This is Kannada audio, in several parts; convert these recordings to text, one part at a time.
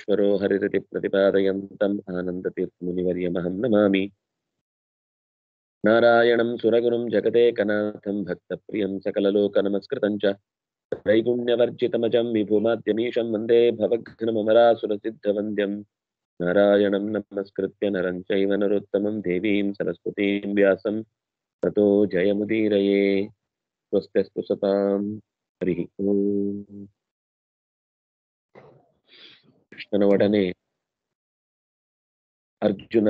ಈಶ್ವರೋ ಹರಿರತಿ ಪ್ರತಿಪಾದಯಂತಂ ಆನಂದತೀರ್ಥಮುನಿವರ್ಯಮಹಂ ನಮಾಮಿ ನಾರಾಯಣಂ ಸುರಗುರುಂ ಜಗದೇಕನಾಥಂ ಭಕ್ತಪ್ರಿಯಂ ಸಕಲಲೋಕನಮಸ್ಕೃತಂ ಚ ತ್ರೈಗುಣ್ಯವರ್ಜಿತಮಜಂ ವಿಭುಮಾದ್ಯಮೀಶಂ ವಂದೇ ಭವಘ್ನಮರಾಸುರಸಿದ್ಧವಂದ್ಯಂ ನಾರಾಯಣಂ ನಮಸ್ಕೃತ್ಯ ನರಂ ಚೈವ ನರೋತ್ತಮಂ ದೇವೀಂ ಸರಸ್ವತೀಂ ವ್ಯಾಸಂ ತतो ಜಯಮುದೀರಯೇ ಸ್ವಸ್ತ್ಯಸ್ತು ಸತಾಂ ಹರಿ ಓಂ ಕೃಷ್ಣನ ಒಡನೆ ಅರ್ಜುನ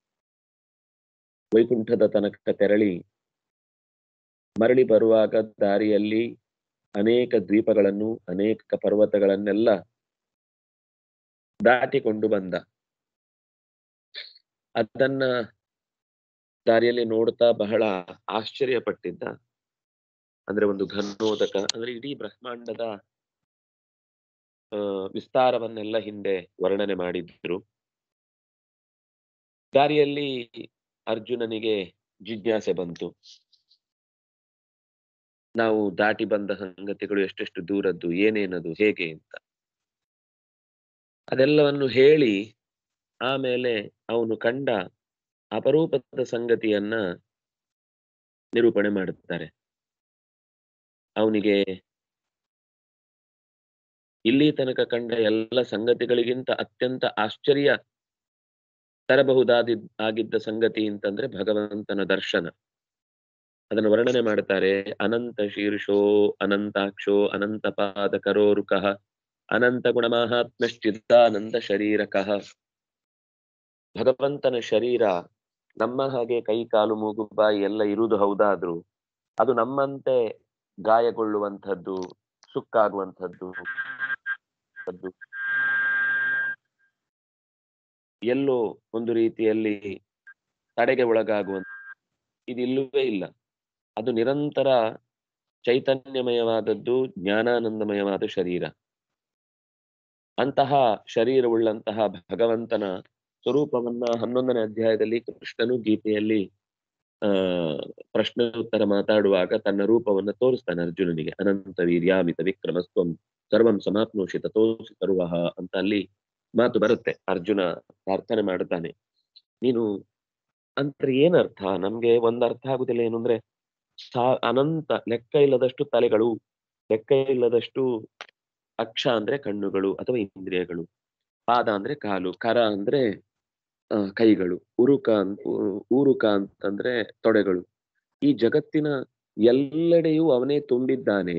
ವೈಕುಂಠದ ತನಕ ತೆರಳಿ ಮರಳಿ ಬರುವಾಗ ದಾರಿಯಲ್ಲಿ ಅನೇಕ ದ್ವೀಪಗಳನ್ನು ಅನೇಕ ಪರ್ವತಗಳನ್ನೆಲ್ಲ ದಾಟಿಕೊಂಡು ಬಂದ ಅದನ್ನ ದಾರಿಯಲ್ಲಿ ನೋಡ್ತಾ ಬಹಳ ಆಶ್ಚರ್ಯಪಟ್ಟಿದ್ದ ಅಂದ್ರೆ ಒಂದು ಘನೋದಕ ಅಂದ್ರೆ ಇಡೀ ಬ್ರಹ್ಮಾಂಡದ ಆ ವಿಸ್ತಾರವನ್ನೆಲ್ಲ ಹಿಂದೆ ವರ್ಣನೆ ಮಾಡಿದ್ರು ದಾರಿಯಲ್ಲಿ ಅರ್ಜುನನಿಗೆ ಜಿಜ್ಞಾಸೆ ಬಂತು ನಾವು ದಾಟಿ ಬಂದ ಸಂಗತಿಗಳು ಎಷ್ಟೆಷ್ಟು ದೂರದ್ದು ಏನೇನದು ಹೇಗೆ ಅಂತ ಅದೆಲ್ಲವನ್ನು ಹೇಳಿ ಆಮೇಲೆ ಅವನು ಕಂಡ ಅಪರೂಪದ ಸಂಗತಿಯನ್ನ ನಿರೂಪಣೆ ಮಾಡುತ್ತಾರೆ ಅವನಿಗೆ ಇಲ್ಲಿ ತನಕ ಕಂಡ ಎಲ್ಲ ಸಂಗತಿಗಳಿಗಿಂತ ಅತ್ಯಂತ ಆಶ್ಚರ್ಯ ತರಬಹುದಾದ ಆಗಿದ್ದ ಸಂಗತಿ ಅಂತಂದ್ರೆ ಭಗವಂತನ ದರ್ಶನ ಅದನ್ನು ವರ್ಣನೆ ಮಾಡ್ತಾರೆ ಅನಂತ ಶೀರ್ಷೋ ಅನಂತಾಕ್ಷೋ ಅನಂತ ಪಾದ ಕರೋರುಕಃ ಅನಂತ ಗುಣಮಾಹಾತ್ಮ್ಯಶ್ಚಿದಾನಂದ ಶರೀರಕಃ ಭಗವಂತನ ಶರೀರ ನಮ್ಮ ಹಾಗೆ ಕೈ ಕಾಲು ಮೂಗು ಬಾಯಿ ಎಲ್ಲ ಇರುವುದು ಹೌದಾದ್ರು ಅದು ನಮ್ಮಂತೆ ಗಾಯಗೊಳ್ಳುವಂಥದ್ದು ಸುಕ್ಕಾಗುವಂಥದ್ದು ಎಲ್ಲೋ ಒಂದು ರೀತಿಯಲ್ಲಿ ತಡೆಗೆ ಒಳಗಾಗುವಂತ ಇದಿಲ್ಲವೇ ಇಲ್ಲ ಅದು ನಿರಂತರ ಚೈತನ್ಯಮಯವಾದದ್ದು ಜ್ಞಾನಾನಂದಮಯವಾದ ಶರೀರ ಅಂತಹ ಶರೀರವುಳ್ಳಂತಹ ಭಗವಂತನ ಸ್ವರೂಪವನ್ನ ಹನ್ನೊಂದನೇ ಅಧ್ಯಾಯದಲ್ಲಿ ಕೃಷ್ಣನು ಗೀತೆಯಲ್ಲಿ ಆ ಪ್ರಶ್ನೆ ಉತ್ತರ ಮಾತಾಡುವಾಗ ತನ್ನ ರೂಪವನ್ನ ತೋರಿಸ್ತಾನೆ ಅರ್ಜುನನಿಗೆ ಅನಂತ ವೀರ್ಯಾಮಿತ ವಿಕ್ರಮಸ್ತ್ವಂ ಸರ್ವಂ ಸಮಾಪ್ನೋಷಿ ತಥೋಸಿ ತರುವಹ ಅಂತ ಅಲ್ಲಿ ಮಾತು ಬರುತ್ತೆ ಅರ್ಜುನ ಪ್ರಾರ್ಥನೆ ಮಾಡುತ್ತಾನೆ ನೀನು ಅಂದ್ರೆ ಏನರ್ಥ ನಮ್ಗೆ ಒಂದ್ ಅರ್ಥ ಆಗುದಿಲ್ಲ ಏನು ಅಂದ್ರೆ ಸಾ ಅನಂತ ಲೆಕ್ಕ ಇಲ್ಲದಷ್ಟು ತಲೆಗಳು ಲೆಕ್ಕ ಇಲ್ಲದಷ್ಟು ಅಕ್ಷ ಅಂದ್ರೆ ಕಣ್ಣುಗಳು ಅಥವಾ ಇಂದ್ರಿಯಗಳು ಪಾದ ಅಂದ್ರೆ ಕಾಲು ಕರ ಅಂದ್ರೆ ಕೈಗಳು ಉರುಕ ಅಂತ ಊರುಕ ಅಂತಂದ್ರೆ ತೊಡೆಗಳು ಈ ಜಗತ್ತಿನ ಎಲ್ಲೆಡೆಯೂ ಅವನೇ ತುಂಬಿದ್ದಾನೆ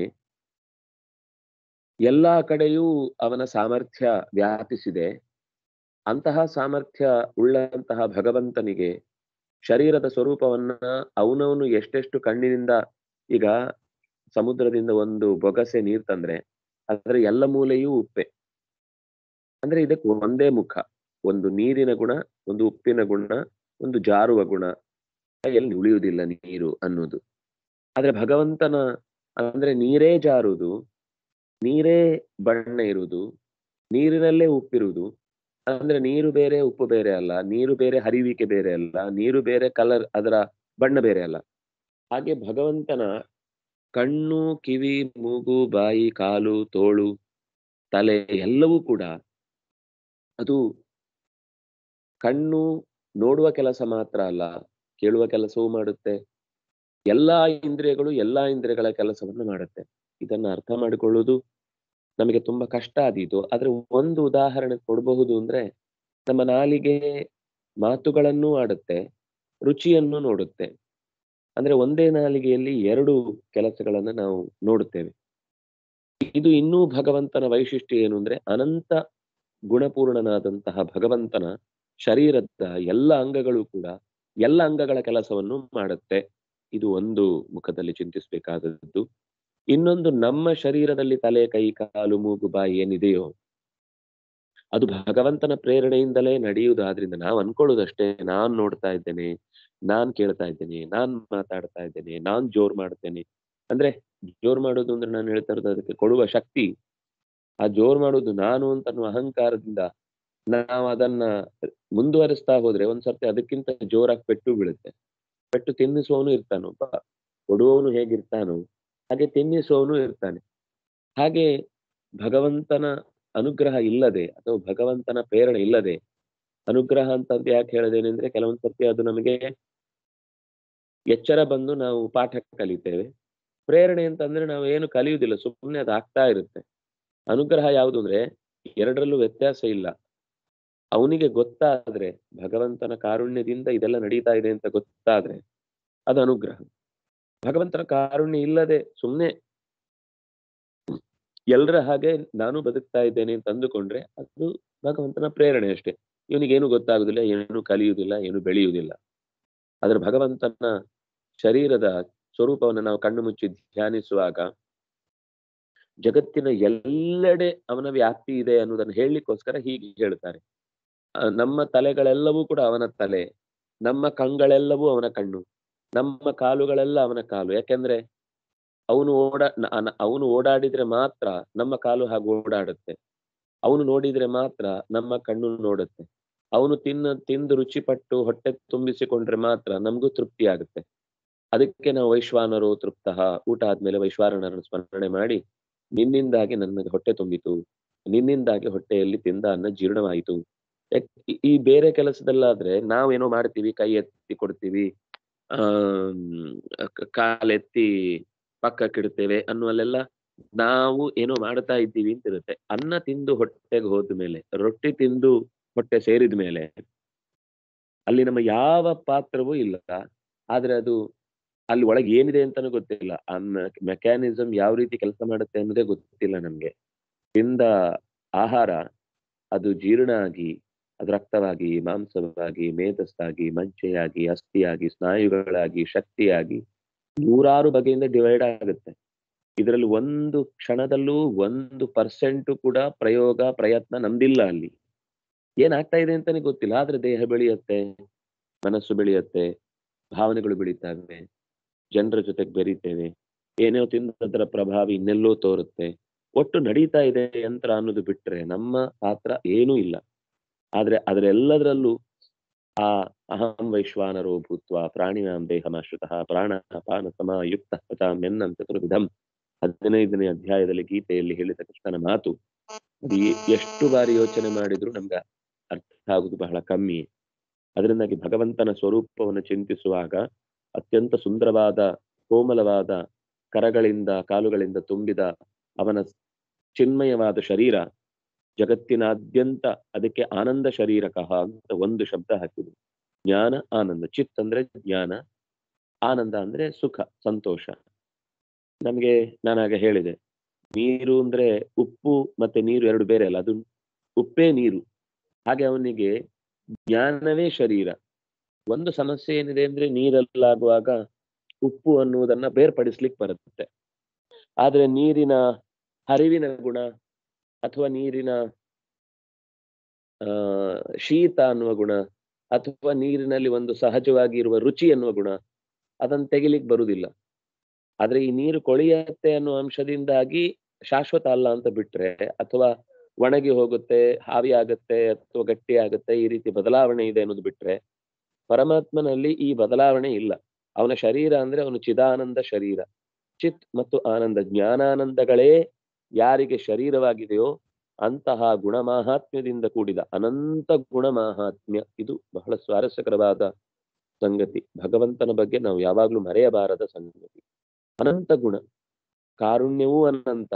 ಎಲ್ಲಾ ಕಡೆಯೂ ಅವನ ಸಾಮರ್ಥ್ಯ ವ್ಯಾಪಿಸಿದೆ ಅಂತಹ ಸಾಮರ್ಥ್ಯ ಉಳ್ಳಂತಹ ಭಗವಂತನಿಗೆ ಶರೀರದ ಸ್ವರೂಪವನ್ನ ಅವನವನು ಎಷ್ಟೆಷ್ಟು ಕಣ್ಣಿನಿಂದ ಈಗ ಸಮುದ್ರದಿಂದ ಒಂದು ಬೊಗಸೆ ನೀರ್ ತಂದ್ರೆ ಅದರ ಎಲ್ಲ ಮೂಲೆಯೂ ಉಪ್ಪೆ ಅಂದ್ರೆ ಇದಕ್ಕೆ ಒಂದೇ ಮುಖ ಒಂದು ನೀರಿನ ಗುಣ ಒಂದು ಉಪ್ಪಿನ ಗುಣ ಒಂದು ಜಾರುವ ಗುಣ ಎಲ್ಲಿ ಉಳಿಯುವುದಿಲ್ಲ ನೀರು ಅನ್ನೋದು ಆದ್ರೆ ಭಗವಂತನ ಅಂದ್ರೆ ನೀರೇ ಜಾರುವುದು ನೀರೇ ಬಣ್ಣ ಇರುವುದು ನೀರಿನಲ್ಲೇ ಉಪ್ಪಿರುವುದು ಅಂದ್ರೆ ನೀರು ಬೇರೆ ಉಪ್ಪು ಬೇರೆ ಅಲ್ಲ ನೀರು ಬೇರೆ ಹರಿವಿಕೆ ಬೇರೆ ಅಲ್ಲ ನೀರು ಬೇರೆ ಕಲರ್ ಅದರ ಬಣ್ಣ ಬೇರೆ ಅಲ್ಲ ಹಾಗೆ ಭಗವಂತನ ಕಣ್ಣು ಕಿವಿ ಮೂಗು ಬಾಯಿ ಕಾಲು ತೋಳು ತಲೆ ಎಲ್ಲವೂ ಕೂಡ ಅದು ಕಣ್ಣು ನೋಡುವ ಕೆಲಸ ಮಾತ್ರ ಅಲ್ಲ ಕೇಳುವ ಕೆಲಸವೂ ಮಾಡುತ್ತೆ ಎಲ್ಲಾ ಇಂದ್ರಿಯಗಳು ಎಲ್ಲಾ ಇಂದ್ರಿಯಗಳ ಕೆಲಸವನ್ನು ಮಾಡುತ್ತೆ ಇದನ್ನ ಅರ್ಥ ಮಾಡಿಕೊಳ್ಳುವುದು ನಮಗೆ ತುಂಬಾ ಕಷ್ಟ ಆದೀತು ಆದ್ರೆ ಒಂದು ಉದಾಹರಣೆ ಕೊಡಬಹುದು ಅಂದ್ರೆ ನಮ್ಮ ನಾಲಿಗೆ ಮಾತುಗಳನ್ನು ಆಡುತ್ತೆ ರುಚಿಯನ್ನು ನೋಡುತ್ತೆ ಅಂದ್ರೆ ಒಂದೇ ನಾಲಿಗೆಯಲ್ಲಿ ಎರಡು ಕೆಲಸಗಳನ್ನ ನಾವು ನೋಡುತ್ತೇವೆ ಇದು ಇನ್ನೂ ಭಗವಂತನ ವೈಶಿಷ್ಟ್ಯ ಏನು ಅಂದ್ರೆ ಅನಂತ ಗುಣಪೂರ್ಣನಾದಂತಹ ಭಗವಂತನ ಶರೀರದ ಎಲ್ಲ ಅಂಗಗಳು ಕೂಡ ಎಲ್ಲ ಅಂಗಗಳ ಕೆಲಸವನ್ನು ಮಾಡುತ್ತೆ ಇದು ಒಂದು ಮುಖದಲ್ಲಿ ಚಿಂತಿಸಬೇಕಾದದ್ದು ಇನ್ನೊಂದು ನಮ್ಮ ಶರೀರದಲ್ಲಿ ತಲೆ ಕೈ ಕಾಲು ಮೂಗು ಬಾಯಿ ಏನಿದೆಯೋ ಅದು ಭಗವಂತನ ಪ್ರೇರಣೆಯಿಂದಲೇ ನಡೆಯುವುದಾದ್ರಿಂದ ನಾವು ಅನ್ಕೊಳ್ಳೋದಷ್ಟೇ ನಾನ್ ನೋಡ್ತಾ ಇದ್ದೇನೆ ನಾನ್ ಕೇಳ್ತಾ ಇದ್ದೇನೆ ನಾನ್ ಮಾತಾಡ್ತಾ ಇದ್ದೇನೆ ನಾನ್ ಜೋರ್ ಮಾಡ್ತೇನೆ ಅಂದ್ರೆ ಜೋರ್ ಮಾಡೋದು ಅಂದ್ರೆ ನಾನು ಹೇಳ್ತಾ ಇರೋದು ಅದಕ್ಕೆ ಕೊಡುವ ಶಕ್ತಿ ಆ ಜೋರ್ ಮಾಡೋದು ನಾನು ಅಂತ ಅನ್ನುವ ಅಹಂಕಾರದಿಂದ ನಾವು ಅದನ್ನ ಮುಂದುವರಿಸ್ತಾ ಹೋದ್ರೆ ಒಂದ್ಸರ್ತಿ ಅದಕ್ಕಿಂತ ಜೋರಾಗಿ ಪೆಟ್ಟು ಬೀಳುತ್ತೆ ಪೆಟ್ಟು ತಿನ್ನಿಸುವವನು ಇರ್ತಾನೊಬ್ಬ ಕೊಡುವವನು ಹೇಗಿರ್ತಾನೋ ಹಾಗೆ ತಿನ್ನಿಸುವವನು ಇರ್ತಾನೆ ಹಾಗೆ ಭಗವಂತನ ಅನುಗ್ರಹ ಇಲ್ಲದೆ ಅಥವಾ ಭಗವಂತನ ಪ್ರೇರಣೆ ಇಲ್ಲದೆ ಅನುಗ್ರಹ ಅಂತ ಯಾಕೆ ಹೇಳೋದೇನೆಂದ್ರೆ ಕೆಲವೊಂದ್ ಸರ್ತಿ ಅದು ನಮಗೆ ಎಚ್ಚರ ಬಂದು ನಾವು ಪಾಠ ಕಲಿತೇವೆ ಪ್ರೇರಣೆ ಅಂತಂದ್ರೆ ನಾವು ಏನು ಕಲಿಯುವುದಿಲ್ಲ ಸುಮ್ಮನೆ ಅದು ಆಗ್ತಾ ಇರುತ್ತೆ ಅನುಗ್ರಹ ಯಾವುದು ಅಂದ್ರೆ ಎರಡರಲ್ಲೂ ವ್ಯತ್ಯಾಸ ಇಲ್ಲ ಅವನಿಗೆ ಗೊತ್ತಾದ್ರೆ ಭಗವಂತನ ಕಾರುಣ್ಯದಿಂದ ಇದೆಲ್ಲ ನಡೀತಾ ಇದೆ ಅಂತ ಗೊತ್ತಾದ್ರೆ ಅದು ಅನುಗ್ರಹ ಭಗವಂತನ ಕಾರುಣ್ಯ ಇಲ್ಲದೆ ಸುಮ್ಮನೆ ಎಲ್ಲರ ಹಾಗೆ ನಾನು ಬದುಕ್ತಾ ಇದ್ದೇನೆ ಅಂತ ಅಂದುಕೊಂಡ್ರೆ ಅದು ಭಗವಂತನ ಪ್ರೇರಣೆ ಅಷ್ಟೇ ಇವನಿಗೇನು ಗೊತ್ತಾಗುದಿಲ್ಲ ಏನು ಕಲಿಯುವುದಿಲ್ಲ ಏನು ಬೆಳೆಯುವುದಿಲ್ಲ ಆದ್ರೆ ಭಗವಂತನ ಶರೀರದ ಸ್ವರೂಪವನ್ನು ನಾವು ಕಣ್ಣು ಮುಚ್ಚಿ ಧ್ಯಾನಿಸುವಾಗ ಜಗತ್ತಿನ ಎಲ್ಲೆಡೆ ಅವನ ವ್ಯಾಪ್ತಿ ಇದೆ ಅನ್ನೋದನ್ನು ಹೇಳಲಿಕ್ಕೋಸ್ಕರ ಹೀಗೆ ಹೇಳ್ತಾರೆ ಆ, ನಮ್ಮ ತಲೆಗಳೆಲ್ಲವೂ ಕೂಡ ಅವನ ತಲೆ ನಮ್ಮ ಕಣ್ಗಳೆಲ್ಲವೂ ಅವನ ಕಣ್ಣು ನಮ್ಮ ಕಾಲುಗಳೆಲ್ಲ ಅವನ ಕಾಲು ಯಾಕೆಂದ್ರೆ ಅವನು ಓಡಾ ಅವನು ಓಡಾಡಿದ್ರೆ ಮಾತ್ರ ನಮ್ಮ ಕಾಲು ಹಾಗೆ ಓಡಾಡುತ್ತೆ ಅವನು ನೋಡಿದ್ರೆ ಮಾತ್ರ ನಮ್ಮ ಕಣ್ಣು ನೋಡುತ್ತೆ ಅವನು ತಿನ್ನ ತಿಂದು ರುಚಿಪಟ್ಟು ಹೊಟ್ಟೆ ತುಂಬಿಸಿಕೊಂಡ್ರೆ ಮಾತ್ರ ನಮಗೂ ತೃಪ್ತಿ ಆಗುತ್ತೆ ಅದಕ್ಕೆ ನಾವು ವೈಶ್ವಾನರು ತೃಪ್ತ ಊಟ ಆದ್ಮೇಲೆ ವೈಶ್ವಾನರನ್ನು ಸ್ಮರಣೆ ಮಾಡಿ ನಿನ್ನಿಂದಾಗಿ ನನ್ನ ಹೊಟ್ಟೆ ತುಂಬಿತು ನಿನ್ನಿಂದಾಗಿ ಹೊಟ್ಟೆಯಲ್ಲಿ ತಿಂದ ಅನ್ನ ಜೀರ್ಣವಾಯಿತು ಯಾಕ್- ಈ- ಈ ಬೇರೆ ಕೆಲಸದಲ್ಲಾದ್ರೆ ನಾವೇನೋ ಮಾಡ್ತೀವಿ ಕೈ ಎತ್ತಿ ಕೊಡ್ತೀವಿ ಆಮ್, ಕ- ಕಾಲೆತ್ತಿ ಪಕ್ಕಕ್ಕಿಡ್ತೇವೆ ಅನ್ನುವಲ್ಲೆಲ್ಲ ನಾವು ಏನೋ ಮಾಡ್ತಾ ಇದ್ದೀವಿ ಅಂತ ಇರುತ್ತೆ ಅನ್ನ ತಿಂದು ಹೊಟ್ಟೆಗೆ ಹೋದ್ಮೇಲೆ ರೊಟ್ಟಿ ತಿಂದು ಹೊಟ್ಟೆ ಸೇರಿದ ಮೇಲೆ ಅಲ್ಲಿ ನಮ್ಮ ಯಾವ ಪಾತ್ರವೂ ಇಲ್ಲ ಆದ್ರೆ ಅದು ಅಲ್ಲಿ ಒಳಗೆ ಏನಿದೆ ಅಂತಾನು ಗೊತ್ತಿಲ್ಲ ಆ ಮೆಕ್ಯಾನಿಸಮ್ ಯಾವ ರೀತಿ ಕೆಲಸ ಮಾಡುತ್ತೆ ಅನ್ನೋದೇ ಗೊತ್ತಿಲ್ಲ ನಮ್ಗೆ ತಿಂದ ಆಹಾರ ಅದು ಜೀರ್ಣ ಆಗಿ ಅದು ರಕ್ತವಾಗಿ ಮಾಂಸವಾಗಿ ಮೇಧಸ್ಸಾಗಿ ಮಜ್ಜೆಯಾಗಿ ಅಸ್ಥಿಯಾಗಿ ಸ್ನಾಯುಗಳಾಗಿ ಶಕ್ತಿಯಾಗಿ ನೂರಾರು ಬಗೆಯಿಂದ ಡಿವೈಡ್ ಆಗುತ್ತೆ ಇದರಲ್ಲಿ ಒಂದು ಕ್ಷಣದಲ್ಲೂ ಒಂದು ಪರ್ಸೆಂಟ್ ಕೂಡ ಪ್ರಯೋಗ ಪ್ರಯತ್ನ ನಮ್ದಿಲ್ಲ ಅಲ್ಲಿ ಏನಾಗ್ತಾ ಇದೆ ಅಂತಾನೆ ಗೊತ್ತಿಲ್ಲ ಆದ್ರೆ ದೇಹ ಬೆಳೆಯುತ್ತೆ ಮನಸ್ಸು ಬೆಳೆಯುತ್ತೆ ಭಾವನೆಗಳು ಬೆಳೀತವೆ ಜನರ ಜೊತೆಗೆ ಬೆರೀತೇವೆ ಏನೋ ತಿಂದದರ ಪ್ರಭಾವ ಇನ್ನೆಲ್ಲೋ ತೋರುತ್ತೆ ಒಟ್ಟು ನಡೀತಾ ಇದೆ ಯಂತ್ರ ಅನ್ನೋದು ಬಿಟ್ರೆ ನಮ್ಮ ಪಾತ್ರ ಏನೂ ಇಲ್ಲ ಆದ್ರೆ ಅದರೆಲ್ಲದರಲ್ಲೂ ಆ ಅಹಂ ವೈಶ್ವಾನರೋ ಭೂತ್ವ ಪ್ರಾಣಿನಾಂ ದೇಹಮಾಶ್ರಿತಃ ಪ್ರಾಣ ಪಾನ ಸಮಾಯುಕ್ತ ಪಚಾಮ್ಯನ್ನಂ ಚತುರ್ವಿಧಂ ಹದಿನೈದನೇ ಅಧ್ಯಾಯದಲ್ಲಿ ಗೀತೆಯಲ್ಲಿ ಹೇಳಿದ ಕೃಷ್ಣನ ಮಾತು ಅದು ಎ- ಎಷ್ಟು ಬಾರಿ ಯೋಚನೆ ಮಾಡಿದ್ರು ನಮ್ಗೆ ಅರ್ಥ ಆಗುದು ಬಹಳ ಕಮ್ಮಿ ಅದರಿಂದಾಗಿ ಭಗವಂತನ ಸ್ವರೂಪವನ್ನು ಚಿಂತಿಸುವಾಗ ಅತ್ಯಂತ ಸುಂದರವಾದ ಕೋಮಲವಾದ ಕರಗಳಿಂದ ಕಾಲುಗಳಿಂದ ತುಂಬಿದ ಅವನ ಚಿನ್ಮಯವಾದ ಶರೀರ ಜಗತ್ತಿನಾದ್ಯಂತ ಅದಕ್ಕೆ ಆನಂದ ಶರೀರಕಃ ಅಂತ ಒಂದು ಶಬ್ದ ಹಾಕಿದ್ರು ಜ್ಞಾನ ಆನಂದ ಚಿತ್ ಅಂದ್ರೆ ಜ್ಞಾನ ಆನಂದ ಅಂದ್ರೆ ಸುಖ ಸಂತೋಷ ನಮ್ಗೆ ನಾನಾಗ ಹೇಳಿದೆ ನೀರು ಅಂದ್ರೆ ಉಪ್ಪು ಮತ್ತೆ ನೀರು ಎರಡು ಬೇರೆ ಅಲ್ಲ ಅದು ಉಪ್ಪೇ ನೀರು ಹಾಗೆ ಅವನಿಗೆ ಜ್ಞಾನವೇ ಶರೀರ ಒಂದು ಸಮಸ್ಯೆ ಏನಿದೆ ಅಂದ್ರೆ ನೀರಲ್ಲಾಗುವಾಗ ಉಪ್ಪು ಅನ್ನುವುದನ್ನ ಬೇರ್ಪಡಿಸ್ಲಿಕ್ಕೆ ಬರುತ್ತೆ ಆದ್ರೆ ನೀರಿನ ಹರಿವಿನ ಗುಣ ಅಥವಾ ನೀರಿನ ಆ ಶೀತ ಅನ್ನುವ ಗುಣ ಅಥವಾ ನೀರಿನಲ್ಲಿ ಒಂದು ಸಹಜವಾಗಿ ಇರುವ ರುಚಿ ಅನ್ನುವ ಗುಣ ಅದನ್ನ ತೆಗಿಲಿಕ್ಕೆ ಬರುವುದಿಲ್ಲ ಆದ್ರೆ ಈ ನೀರು ಕೊಳಿಯತ್ತೆ ಅನ್ನುವ ಅಂಶದಿಂದಾಗಿ ಶಾಶ್ವತ ಅಲ್ಲ ಅಂತ ಬಿಟ್ರೆ ಅಥವಾ ಒಣಗಿ ಹೋಗುತ್ತೆ ಹಾವಿ ಆಗತ್ತೆ ಅಥವಾ ಗಟ್ಟಿ ಆಗುತ್ತೆ ಈ ರೀತಿ ಬದಲಾವಣೆ ಇದೆ ಅನ್ನೋದು ಬಿಟ್ರೆ ಪರಮಾತ್ಮನಲ್ಲಿ ಈ ಬದಲಾವಣೆ ಇಲ್ಲ ಅವನ ಶರೀರ ಅಂದ್ರೆ ಅವನು ಚಿದಾನಂದ ಶರೀರ ಚಿತ್ ಮತ್ತು ಆನಂದ ಜ್ಞಾನಾನಂದಗಳೇ ಯಾರಿಗೆ ಶರೀರವಾಗಿದೆಯೋ ಅಂತಹ ಗುಣಮಾಹಾತ್ಮ್ಯದಿಂದ ಕೂಡಿದ ಅನಂತ ಗುಣಮಾಹಾತ್ಮ್ಯ ಇದು ಬಹಳ ಸ್ವಾರಸ್ಯಕರವಾದ ಸಂಗತಿ ಭಗವಂತನ ಬಗ್ಗೆ ನಾವು ಯಾವಾಗ್ಲೂ ಮರೆಯಬಾರದ ಸಂಗತಿ ಅನಂತ ಗುಣ ಕಾರುಣ್ಯವೂ ಅನಂತ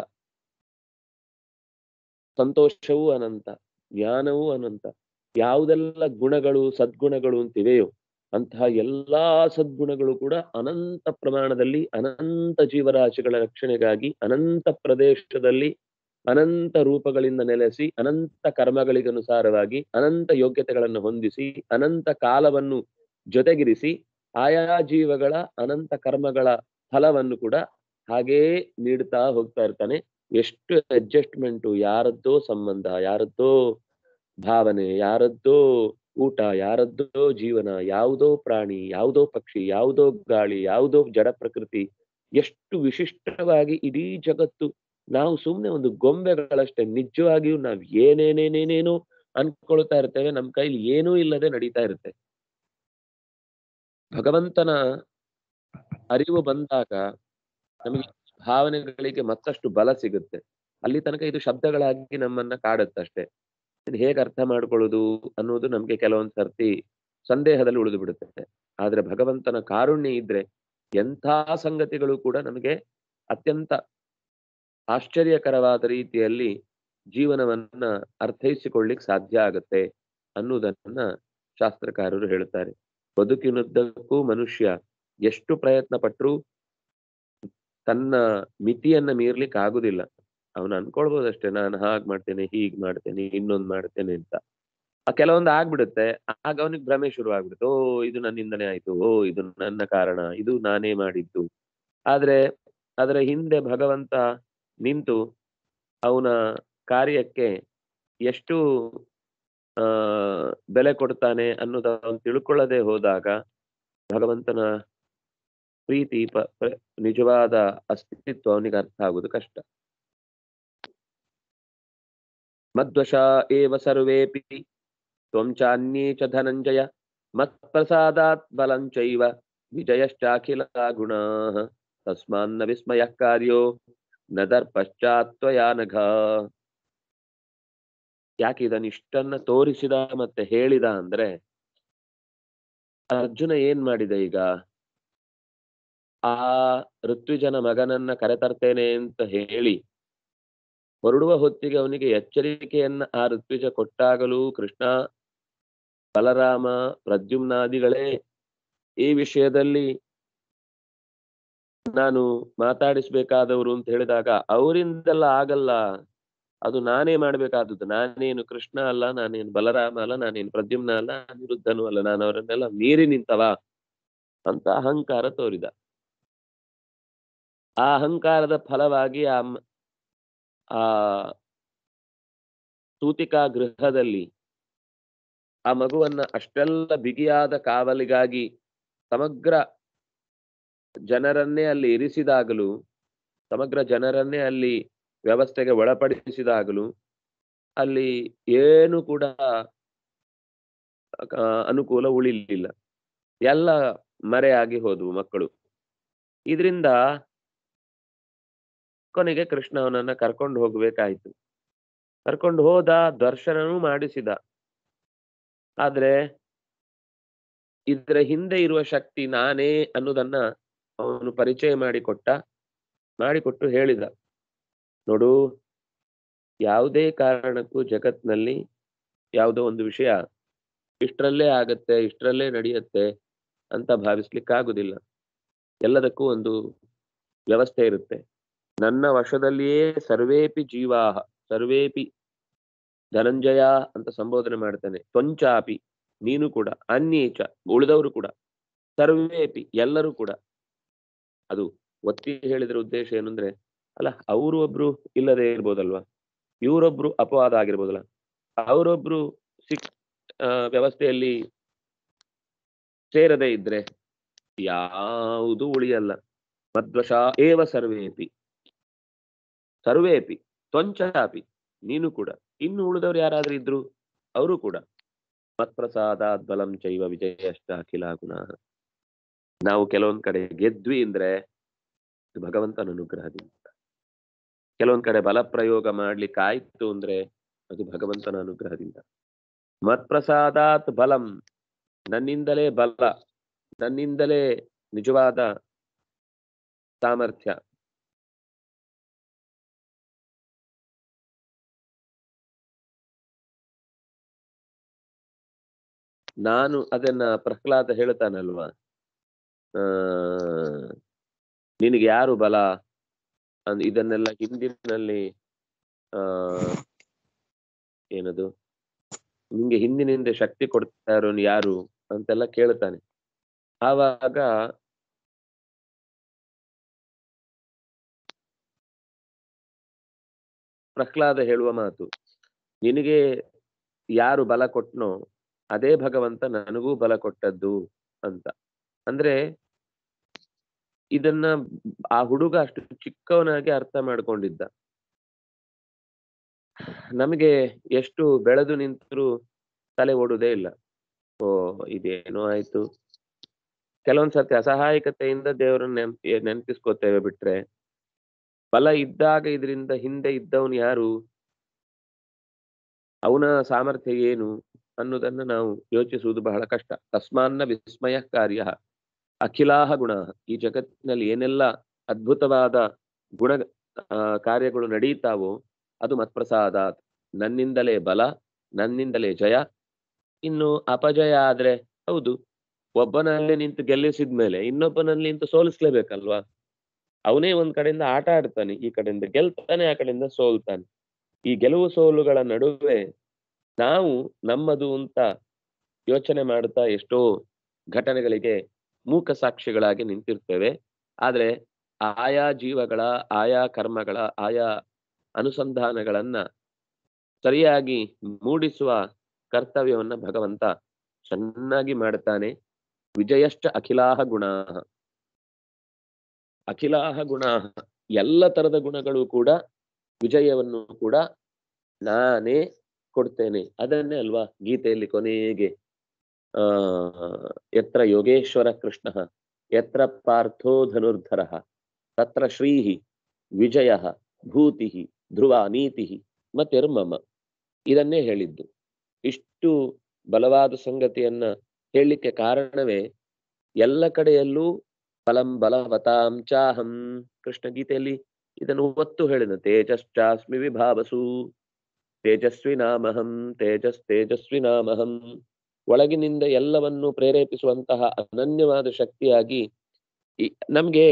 ಸಂತೋಷವೂ ಅನಂತ ಜ್ಞಾನವೂ ಅನಂತ ಯಾವುದೆಲ್ಲ ಗುಣಗಳು ಸದ್ಗುಣಗಳು ಅಂತಿವೆಯೋ ಅಂತಹ ಎಲ್ಲಾ ಸದ್ಗುಣಗಳು ಕೂಡ ಅನಂತ ಪ್ರಮಾಣದಲ್ಲಿ ಅನಂತ ಜೀವರಾಶಿಗಳ ರಕ್ಷಣೆಗಾಗಿ ಅನಂತ ಪ್ರದೇಶದಲ್ಲಿ ಅನಂತ ರೂಪಗಳಿಂದ ನೆಲೆಸಿ ಅನಂತ ಕರ್ಮಗಳಿಗನುಸಾರವಾಗಿ ಅನಂತ ಯೋಗ್ಯತೆಗಳನ್ನು ಹೊಂದಿಸಿ ಅನಂತ ಕಾಲವನ್ನು ಜೊತೆಗಿರಿಸಿ ಆಯಾ ಜೀವಗಳ ಅನಂತ ಕರ್ಮಗಳ ಫಲವನ್ನು ಕೂಡ ಹಾಗೇ ನೀಡ್ತಾ ಹೋಗ್ತಾ ಇರ್ತಾನೆ ಎಷ್ಟು ಅಡ್ಜಸ್ಟ್ಮೆಂಟು ಯಾರದ್ದೋ ಸಂಬಂಧ ಯಾರದ್ದೋ ಭಾವನೆ ಯಾರದ್ದೋ ಊಟ ಯಾರದ್ದೋ ಜೀವನ ಯಾವುದೋ ಪ್ರಾಣಿ ಯಾವುದೋ ಪಕ್ಷಿ ಯಾವುದೋ ಗಾಳಿ ಯಾವುದೋ ಜಡ ಪ್ರಕೃತಿ ಎಷ್ಟು ವಿಶಿಷ್ಟವಾಗಿ ಇಡೀ ಜಗತ್ತು ನಾವು ಸುಮ್ನೆ ಒಂದು ಗೊಂಬೆಗಳಷ್ಟೇ ನಿಜವಾಗಿಯೂ ನಾವು ಏನೇನೇನೇನೇನೋ ಅನ್ಕೊಳ್ತಾ ಇರ್ತೇವೆ ನಮ್ ಕೈಲಿ ಏನೂ ಇಲ್ಲದೆ ನಡೀತಾ ಇರುತ್ತೆ ಭಗವಂತನ ಅರಿವು ಬಂದಾಗ ನಮಗೆ ಭಾವನೆಗಳಿಗೆ ಮತ್ತಷ್ಟು ಬಲ ಸಿಗುತ್ತೆ ಅಲ್ಲಿ ತನಕ ಇದು ಶಬ್ದಗಳಾಗಿ ನಮ್ಮನ್ನ ಕಾಡುತ್ತಷ್ಟೇ ಇದನ್ನ ಹೇಗೆ ಅರ್ಥ ಮಾಡ್ಕೊಳ್ಳೋದು ಅನ್ನೋದು ನಮ್ಗೆ ಕೆಲವೊಂದ್ ಸರ್ತಿ ಸಂದೇಹದಲ್ಲಿ ಉಳಿದು ಬಿಡುತ್ತೆ ಆದ್ರೆ ಭಗವಂತನ ಕಾರುಣ್ಯ ಇದ್ರೆ ಎಂಥ ಸಂಗತಿಗಳು ಕೂಡ ನಮಗೆ ಅತ್ಯಂತ ಆಶ್ಚರ್ಯಕರವಾದ ರೀತಿಯಲ್ಲಿ ಜೀವನವನ್ನ ಅರ್ಥೈಸಿಕೊಳ್ಳಿಕ್ ಸಾಧ್ಯ ಆಗತ್ತೆ ಅನ್ನುವುದನ್ನ ಶಾಸ್ತ್ರಕಾರರು ಹೇಳ್ತಾರೆ ಬದುಕಿನುದ್ದಕ್ಕೂ ಮನುಷ್ಯ ಎಷ್ಟು ಪ್ರಯತ್ನ ಪಟ್ಟರೂ ತನ್ನ ಮಿತಿಯನ್ನ ಮೀರ್ಲಿಕ್ಕೆ ಆಗುದಿಲ್ಲ ಅವನು ಅನ್ಕೊಳ್ಬೋದಷ್ಟೇ ನಾನು ಹಾಗ್ ಮಾಡ್ತೇನೆ ಹೀಗ್ ಮಾಡ್ತೇನೆ ಇನ್ನೊಂದ್ ಮಾಡ್ತೇನೆ ಅಂತ ಆ ಕೆಲವೊಂದು ಆಗ್ಬಿಡುತ್ತೆ ಆಗ ಅವನಿಗೆ ಭ್ರಮೆ ಶುರು ಆಗ್ಬಿಡುತ್ತೆ ಓ ಇದು ನನ್ನಿಂದನೇ ಆಯ್ತು ಓ ಇದು ನನ್ನ ಕಾರಣ ಇದು ನಾನೇ ಮಾಡಿದ್ದು ಆದ್ರೆ ಅದರ ಹಿಂದೆ ಭಗವಂತ ನಿಂತು ಅವನ ಕಾರ್ಯಕ್ಕೆ ಎಷ್ಟು ಆ ಬೆಲೆ ಕೊಡ್ತಾನೆ ಅನ್ನೋದು ಅವನು ತಿಳ್ಕೊಳ್ಳದೆ ಹೋದಾಗ ಭಗವಂತನ ಪ್ರೀತಿ ಪ- ಪ- ನಿಜವಾದ ಅಸ್ತಿತ್ವ ಅವನಿಗೆ ಅರ್ಥ ಆಗುವುದು ಕಷ್ಟ ಮದ್ವಶ ಏವ ಸರ್ವೇಪಿ ತ್ವಂ ಚಾನ್ಯೇ ಚ ಧನಂಜಯ ಮತ್ಪ್ರಸಾದಾತ್ ಬಲಂಚೈವ ವಿಜಯಶ್ಚಾಖಿಲ ಗುಣಾಃ ತಸ್ಮಾನ್ನ ವಿಸ್ಮಯಃ ಕಾರ್ಯೋ ನ ದರ್ಪಶ್ಚಾತ್ವಯಾ ನಘ ಯಾಕೆ ಇದನ್ನ ಇಷ್ಟನ್ನ ತೋರಿಸಿದ ಮತ್ತೆ ಹೇಳಿದ ಅಂದ್ರೆ ಅರ್ಜುನ ಏನ್ ಮಾಡಿದ ಈಗ ಆ ಋತ್ವಿಜನ ಮಗನನ್ನ ಕರೆತರ್ತೇನೆ ಅಂತ ಹೇಳಿ ಹೊರಡುವ ಹೊತ್ತಿಗೆ ಅವನಿಗೆ ಎಚ್ಚರಿಕೆಯನ್ನ ಆ ಋತ್ವಿಜ ಕೊಟ್ಟಾಗಲೂ ಕೃಷ್ಣ ಬಲರಾಮ ಪ್ರದ್ಯುಮ್ನಾದಿಗಳೇ ಈ ವಿಷಯದಲ್ಲಿ ನಾನು ಮಾತಾಡಿಸ್ಬೇಕಾದವರು ಅಂತ ಹೇಳಿದಾಗ ಅವರಿಂದೆಲ್ಲ ಆಗಲ್ಲ ಅದು ನಾನೇ ಮಾಡ್ಬೇಕಾದದ್ದು ನಾನೇನು ಕೃಷ್ಣ ಅಲ್ಲ ನಾನೇನು ಬಲರಾಮ ಅಲ್ಲ ನಾನೇನು ಪ್ರದ್ಯುಮ್ನ ಅಲ್ಲ ಅನಿರುದ್ಧನು ಅಲ್ಲ ನಾನು ಅವರನ್ನೆಲ್ಲ ಮೀರಿ ನಿಂತವ ಅಂತ ಅಹಂಕಾರ ತೋರಿದ ಆ ಅಹಂಕಾರದ ಫಲವಾಗಿ ಆ ಮ- ಆ ಸೂತಿಕಾ ಗೃಹದಲ್ಲಿ ಆ ಮಗುವನ್ನ ಅಷ್ಟೆಲ್ಲ ಬಿಗಿಯಾದ ಕಾವಲಿಗಾಗಿ ಸಮಗ್ರ ಜನರನ್ನೇ ಅಲ್ಲಿ ಇರಿಸಿದಾಗಲೂ ಸಮಗ್ರ ಜನರನ್ನೇ ಅಲ್ಲಿ ವ್ಯವಸ್ಥೆಗೆ ಒಳಪಡಿಸಿದಾಗಲೂ ಅಲ್ಲಿ ಏನು ಕೂಡ ಆ, ಅನುಕೂಲ ಉಳಿಲಿಲ್ಲ ಎಲ್ಲ ಮರೆಯಾಗಿ ಹೋದವು ಮಕ್ಕಳು ಇದರಿಂದ ಕೊನೆಗೆ ಕೃಷ್ಣ ಅವನನ್ನ ಕರ್ಕೊಂಡು ಹೋಗ್ಬೇಕಾಯ್ತು ಕರ್ಕೊಂಡು ಹೋದ ದರ್ಶನನೂ ಮಾಡಿಸಿದ ಆದ್ರೆ ಇದ್ರ ಹಿಂದೆ ಇರುವ ಶಕ್ತಿ ನಾನೇ ಅನ್ನೋದನ್ನ ಅವನು ಪರಿಚಯ ಮಾಡಿಕೊಟ್ಟ ಮಾಡಿಕೊಟ್ಟು ಹೇಳಿದ ನೋಡು ಯಾವುದೇ ಕಾರಣಕ್ಕೂ ಜಗತ್ನಲ್ಲಿ ಯಾವುದೋ ಒಂದು ವಿಷಯ ಇಷ್ಟರಲ್ಲೇ ಆಗತ್ತೆ ಇಷ್ಟರಲ್ಲೇ ನಡೆಯುತ್ತೆ ಅಂತ ಭಾವಿಸ್ಲಿಕ್ಕಾಗುದಿಲ್ಲ ಎಲ್ಲದಕ್ಕೂ ಒಂದು ವ್ಯವಸ್ಥೆ ಇರುತ್ತೆ ನನ್ನ ವಶದಲ್ಲಿಯೇ ಸರ್ವೇಪಿ ಜೀವಾಹ ಸರ್ವೇಪಿ ಧನಂಜಯ ಅಂತ ಸಂಬೋಧನೆ ಮಾಡ್ತಾನೆ ತ್ವಂಚಾಪಿ ನೀನು ಕೂಡ ಅನ್ಯೇಚ ಉಳಿದವರು ಕೂಡ ಸರ್ವೇಪಿ ಎಲ್ಲರೂ ಕೂಡ ಅದು ಒತ್ತಿ ಹೇಳಿದ್ರ ಉದ್ದೇಶ ಏನು ಅಂದ್ರೆ ಅಲ್ಲ ಅವರು ಒಬ್ರು ಇಲ್ಲದೆ ಇರ್ಬೋದಲ್ವಾ ಇವರೊಬ್ರು ಅಪವಾದ ಆಗಿರ್ಬೋದಲ್ಲ ಅವರೊಬ್ರು ಸಿಕ್ ಆ, ವ್ಯವಸ್ಥೆಯಲ್ಲಿ ಸೇರದೆ ಇದ್ರೆ ಯಾವುದು ಉಳಿಯಲ್ಲ ಮದ್ವಶ ಏವ ಸರ್ವೇಪಿ ಸರ್ವೇಪಿ ತ್ವಂಚಾಪಿ ನೀನು ಕೂಡ ಇನ್ನು ಉಳಿದವ್ರು ಯಾರಾದ್ರೂ ಇದ್ರು ಅವರು ಕೂಡ ಮತ್ಪ್ರಸಾದಾತ್ ಬಲಂ ಚೈವ ವಿಜಯಶ್ಚ ಅಖಿಲ ಗುಣ ನಾವು ಕೆಲವೊಂದ್ ಕಡೆ ಗೆದ್ವಿ ಅಂದ್ರೆ ಇದು ಭಗವಂತನ ಅನುಗ್ರಹದಿಂದ ಕೆಲವೊಂದ್ ಕಡೆ ಬಲ ಪ್ರಯೋಗ ಮಾಡ್ಲಿಕ್ಕೆ ಆಯ್ತು ಅಂದ್ರೆ ಅದು ಭಗವಂತನ ಅನುಗ್ರಹದಿಂದ ಮತ್ಪ್ರಸಾದಾತ್ ಬಲಂ ನನ್ನಿಂದಲೇ ಬಲ ನನ್ನಿಂದಲೇ ನಿಜವಾದ ಸಾಮರ್ಥ್ಯ ನಾನು ಅದನ್ನ ಪ್ರಹ್ಲಾದ ಹೇಳ್ತಾನಲ್ವಾ ಆ ನಿನಗೆ ಯಾರು ಬಲ ಅಂದ್ ಇದನ್ನೆಲ್ಲ ಹಿಂದಿನಲ್ಲಿ ಆ ಏನದು ನಿಂಗೆ ಹಿಂದಿನಿಂದ ಶಕ್ತಿ ಕೊಡ್ತಾ ಇರೋನು ಯಾರು ಅಂತೆಲ್ಲ ಕೇಳ್ತಾನೆ ಆವಾಗ ಪ್ರಹ್ಲಾದ ಹೇಳುವ ಮಾತು ನಿನಗೆ ಯಾರು ಬಲ ಕೊಟ್ನೋ ಅದೇ ಭಗವಂತ ನನಗೂ ಬಲ ಕೊಟ್ಟದ್ದು ಅಂತ ಅಂದ್ರೆ ಇದನ್ನ ಆ ಹುಡುಗ ಅಷ್ಟು ಚಿಕ್ಕವನಾಗಿ ಅರ್ಥ ಮಾಡ್ಕೊಂಡಿದ್ದ ನಮಗೆ ಎಷ್ಟು ಬೆಳೆದು ನಿಂತರೂ ತಲೆ ಓಡುದೇ ಇಲ್ಲ ಓ ಇದೇನೋ ಆಯ್ತು ಕೆಲವೊಂದ್ ಸರ್ತಿ ಅಸಹಾಯಕತೆಯಿಂದ ದೇವರನ್ನ ನೆನ್ಪ್ ನೆನ್ಪಿಸ್ಕೋತೇವೆ ಬಿಟ್ರೆ ಫಲ ಇದ್ದಾಗ ಇದರಿಂದ ಹಿಂದೆ ಇದ್ದವನು ಯಾರು ಅವನ ಸಾಮರ್ಥ್ಯ ಏನು ಅನ್ನೋದನ್ನ ನಾವು ಯೋಚಿಸುವುದು ಬಹಳ ಕಷ್ಟ ತಸ್ಮಾನ್ನ ವಿಸ್ಮಯ ಕಾರ್ಯ ಅಖಿಲಾಹ ಗುಣ ಈ ಜಗತ್ತಿನಲ್ಲಿ ಏನೆಲ್ಲ ಅದ್ಭುತವಾದ ಗುಣ ಆ, ಕಾರ್ಯಗಳು ನಡೀತಾವೋ ಅದು ಮತ್ಪ್ರಸಾದ ನನ್ನಿಂದಲೇ ಬಲ ನನ್ನಿಂದಲೇ ಜಯ ಇನ್ನು ಅಪಜಯ ಆದ್ರೆ ಹೌದು ಒಬ್ಬನಲ್ಲಿ ನಿಂತು ಗೆಲ್ಲಿಸಿದ್ಮೇಲೆ ಇನ್ನೊಬ್ಬನಲ್ಲಿ ನಿಂತು ಸೋಲಿಸ್ಲೇಬೇಕಲ್ವಾ ಅವನೇ ಒಂದ್ ಕಡೆಯಿಂದ ಆಟ ಆಡ್ತಾನೆ ಈ ಕಡೆಯಿಂದ ಗೆಲ್ತಾನೆ ಆ ಕಡೆಯಿಂದ ಸೋಲ್ತಾನೆ ಈ ಗೆಲುವು ಸೋಲುಗಳ ನಡುವೆ ನಾವು ನಮ್ಮದು ಅಂತ ಯೋಚನೆ ಮಾಡ್ತಾ ಎಷ್ಟೋ ಘಟನೆಗಳಿಗೆ ಮೂಕ ಸಾಕ್ಷಿಗಳಾಗಿ ನಿಂತಿರ್ತೇವೆ ಆದ್ರೆ ಆಯಾ ಜೀವಗಳ ಆಯಾ ಕರ್ಮಗಳ ಆಯಾ ಅನುಸಂಧಾನಗಳನ್ನ ಸರಿಯಾಗಿ ಮೂಡಿಸುವ ಕರ್ತವ್ಯವನ್ನ ಭಗವಂತ ಚೆನ್ನಾಗಿ ಮಾಡ್ತಾನೆ ವಿಜಯಶ್ಚ ಅಖಿಲಾಹ ಗುಣ ಅಖಿಲಾಹ ಗುಣ ಎಲ್ಲ ತರದ ಗುಣಗಳು ಕೂಡ ವಿಜಯವನ್ನು ಕೂಡ ನಾನೇ ಕೊಡ್ತೇನೆ ಅದನ್ನೇ ಅಲ್ವಾ ಗೀತೆಯಲ್ಲಿ ಕೊನೆಗೆ ಆ ಯತ್ರ ಯೋಗೇಶ್ವರ ಕೃಷ್ಣ ಯತ್ರ ಪಾರ್ಥೋ ಧನುರ್ಧರ ತತ್ರ ಶ್ರೀಹಿ ವಿಜಯ ಭೂತಿ ಧ್ರುವ ನೀತಿ ಮತ್ತಿರ್ಮಮ ಇದನ್ನೇ ಹೇಳಿದ್ದು ಇಷ್ಟು ಬಲವಾದ ಸಂಗತಿಯನ್ನ ಹೇಳಲಿಕ್ಕೆ ಕಾರಣವೇ ಎಲ್ಲ ಕಡೆಯಲ್ಲೂ ಫಲಂ ಬಲವತಾಂ ಚಾಹಂ ಕೃಷ್ಣ ಗೀತೆಯಲ್ಲಿ ಇದನ್ನು ಒತ್ತು ಹೇಳಿದ ತೇಜಶ್ಚಾಸ್ಮಿ ವಿಭಾವಸು ತೇಜಸ್ವಿ ನಾಮಹಂ ತೇಜಸ್ ತೇಜಸ್ವಿ ನಾಮಹಂ ಒಳಗಿನಿಂದ ಎಲ್ಲವನ್ನು ಪ್ರೇರೇಪಿಸುವಂತಹ ಅನನ್ಯವಾದ ಶಕ್ತಿಯಾಗಿ ಈ ನಮ್ಗೆ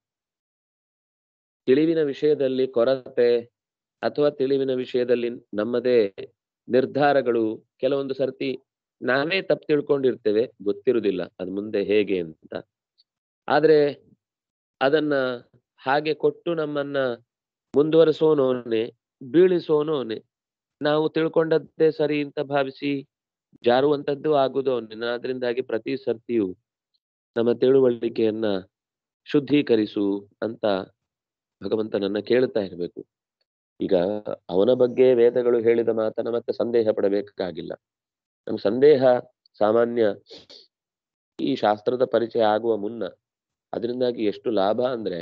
ತಿಳಿವಿನ ವಿಷಯದಲ್ಲಿ ಕೊರತೆ ಅಥವಾ ತಿಳಿವಿನ ವಿಷಯದಲ್ಲಿ ನಮ್ಮದೇ ನಿರ್ಧಾರಗಳು ಕೆಲವೊಂದು ಸರ್ತಿ ನಾವೇ ತಪ್ಪು ತಿಳ್ಕೊಂಡಿರ್ತೇವೆ ಗೊತ್ತಿರುವುದಿಲ್ಲ ಅದು ಮುಂದೆ ಹೇಗೆ ಅಂತ ಆದ್ರೆ ಅದನ್ನ ಹಾಗೆ ಕೊಟ್ಟು ನಮ್ಮನ್ನ ಮುಂದುವರಿಸೋನೋನೆ ಬೀಳಿಸೋನೋನೆ ನಾವು ತಿಳ್ಕೊಂಡದ್ದೇ ಸರಿ ಅಂತ ಭಾವಿಸಿ ಜಾರುವಂತದ್ದು ಆಗುದು ಅವನೇ ಆದ್ರಿಂದಾಗಿ ಪ್ರತಿ ಸರ್ತಿಯೂ ನಮ್ಮ ತಿಳುವಳಿಕೆಯನ್ನ ಶುದ್ಧೀಕರಿಸು ಅಂತ ಭಗವಂತನನ್ನ ಕೇಳ್ತಾ ಇರಬೇಕು ಈಗ ಅವನ ಬಗ್ಗೆ ವೇದಗಳು ಹೇಳಿದ ಮಾತನ್ನ ಮತ್ತೆ ಸಂದೇಹ ಪಡಬೇಕಾಗಿಲ್ಲ ನಮ್ ಸಂದೇಹ ಸಾಮಾನ್ಯ ಈ ಶಾಸ್ತ್ರದ ಪರಿಚಯ ಆಗುವ ಮುನ್ನ ಅದರಿಂದಾಗಿ ಎಷ್ಟು ಲಾಭ ಅಂದ್ರೆ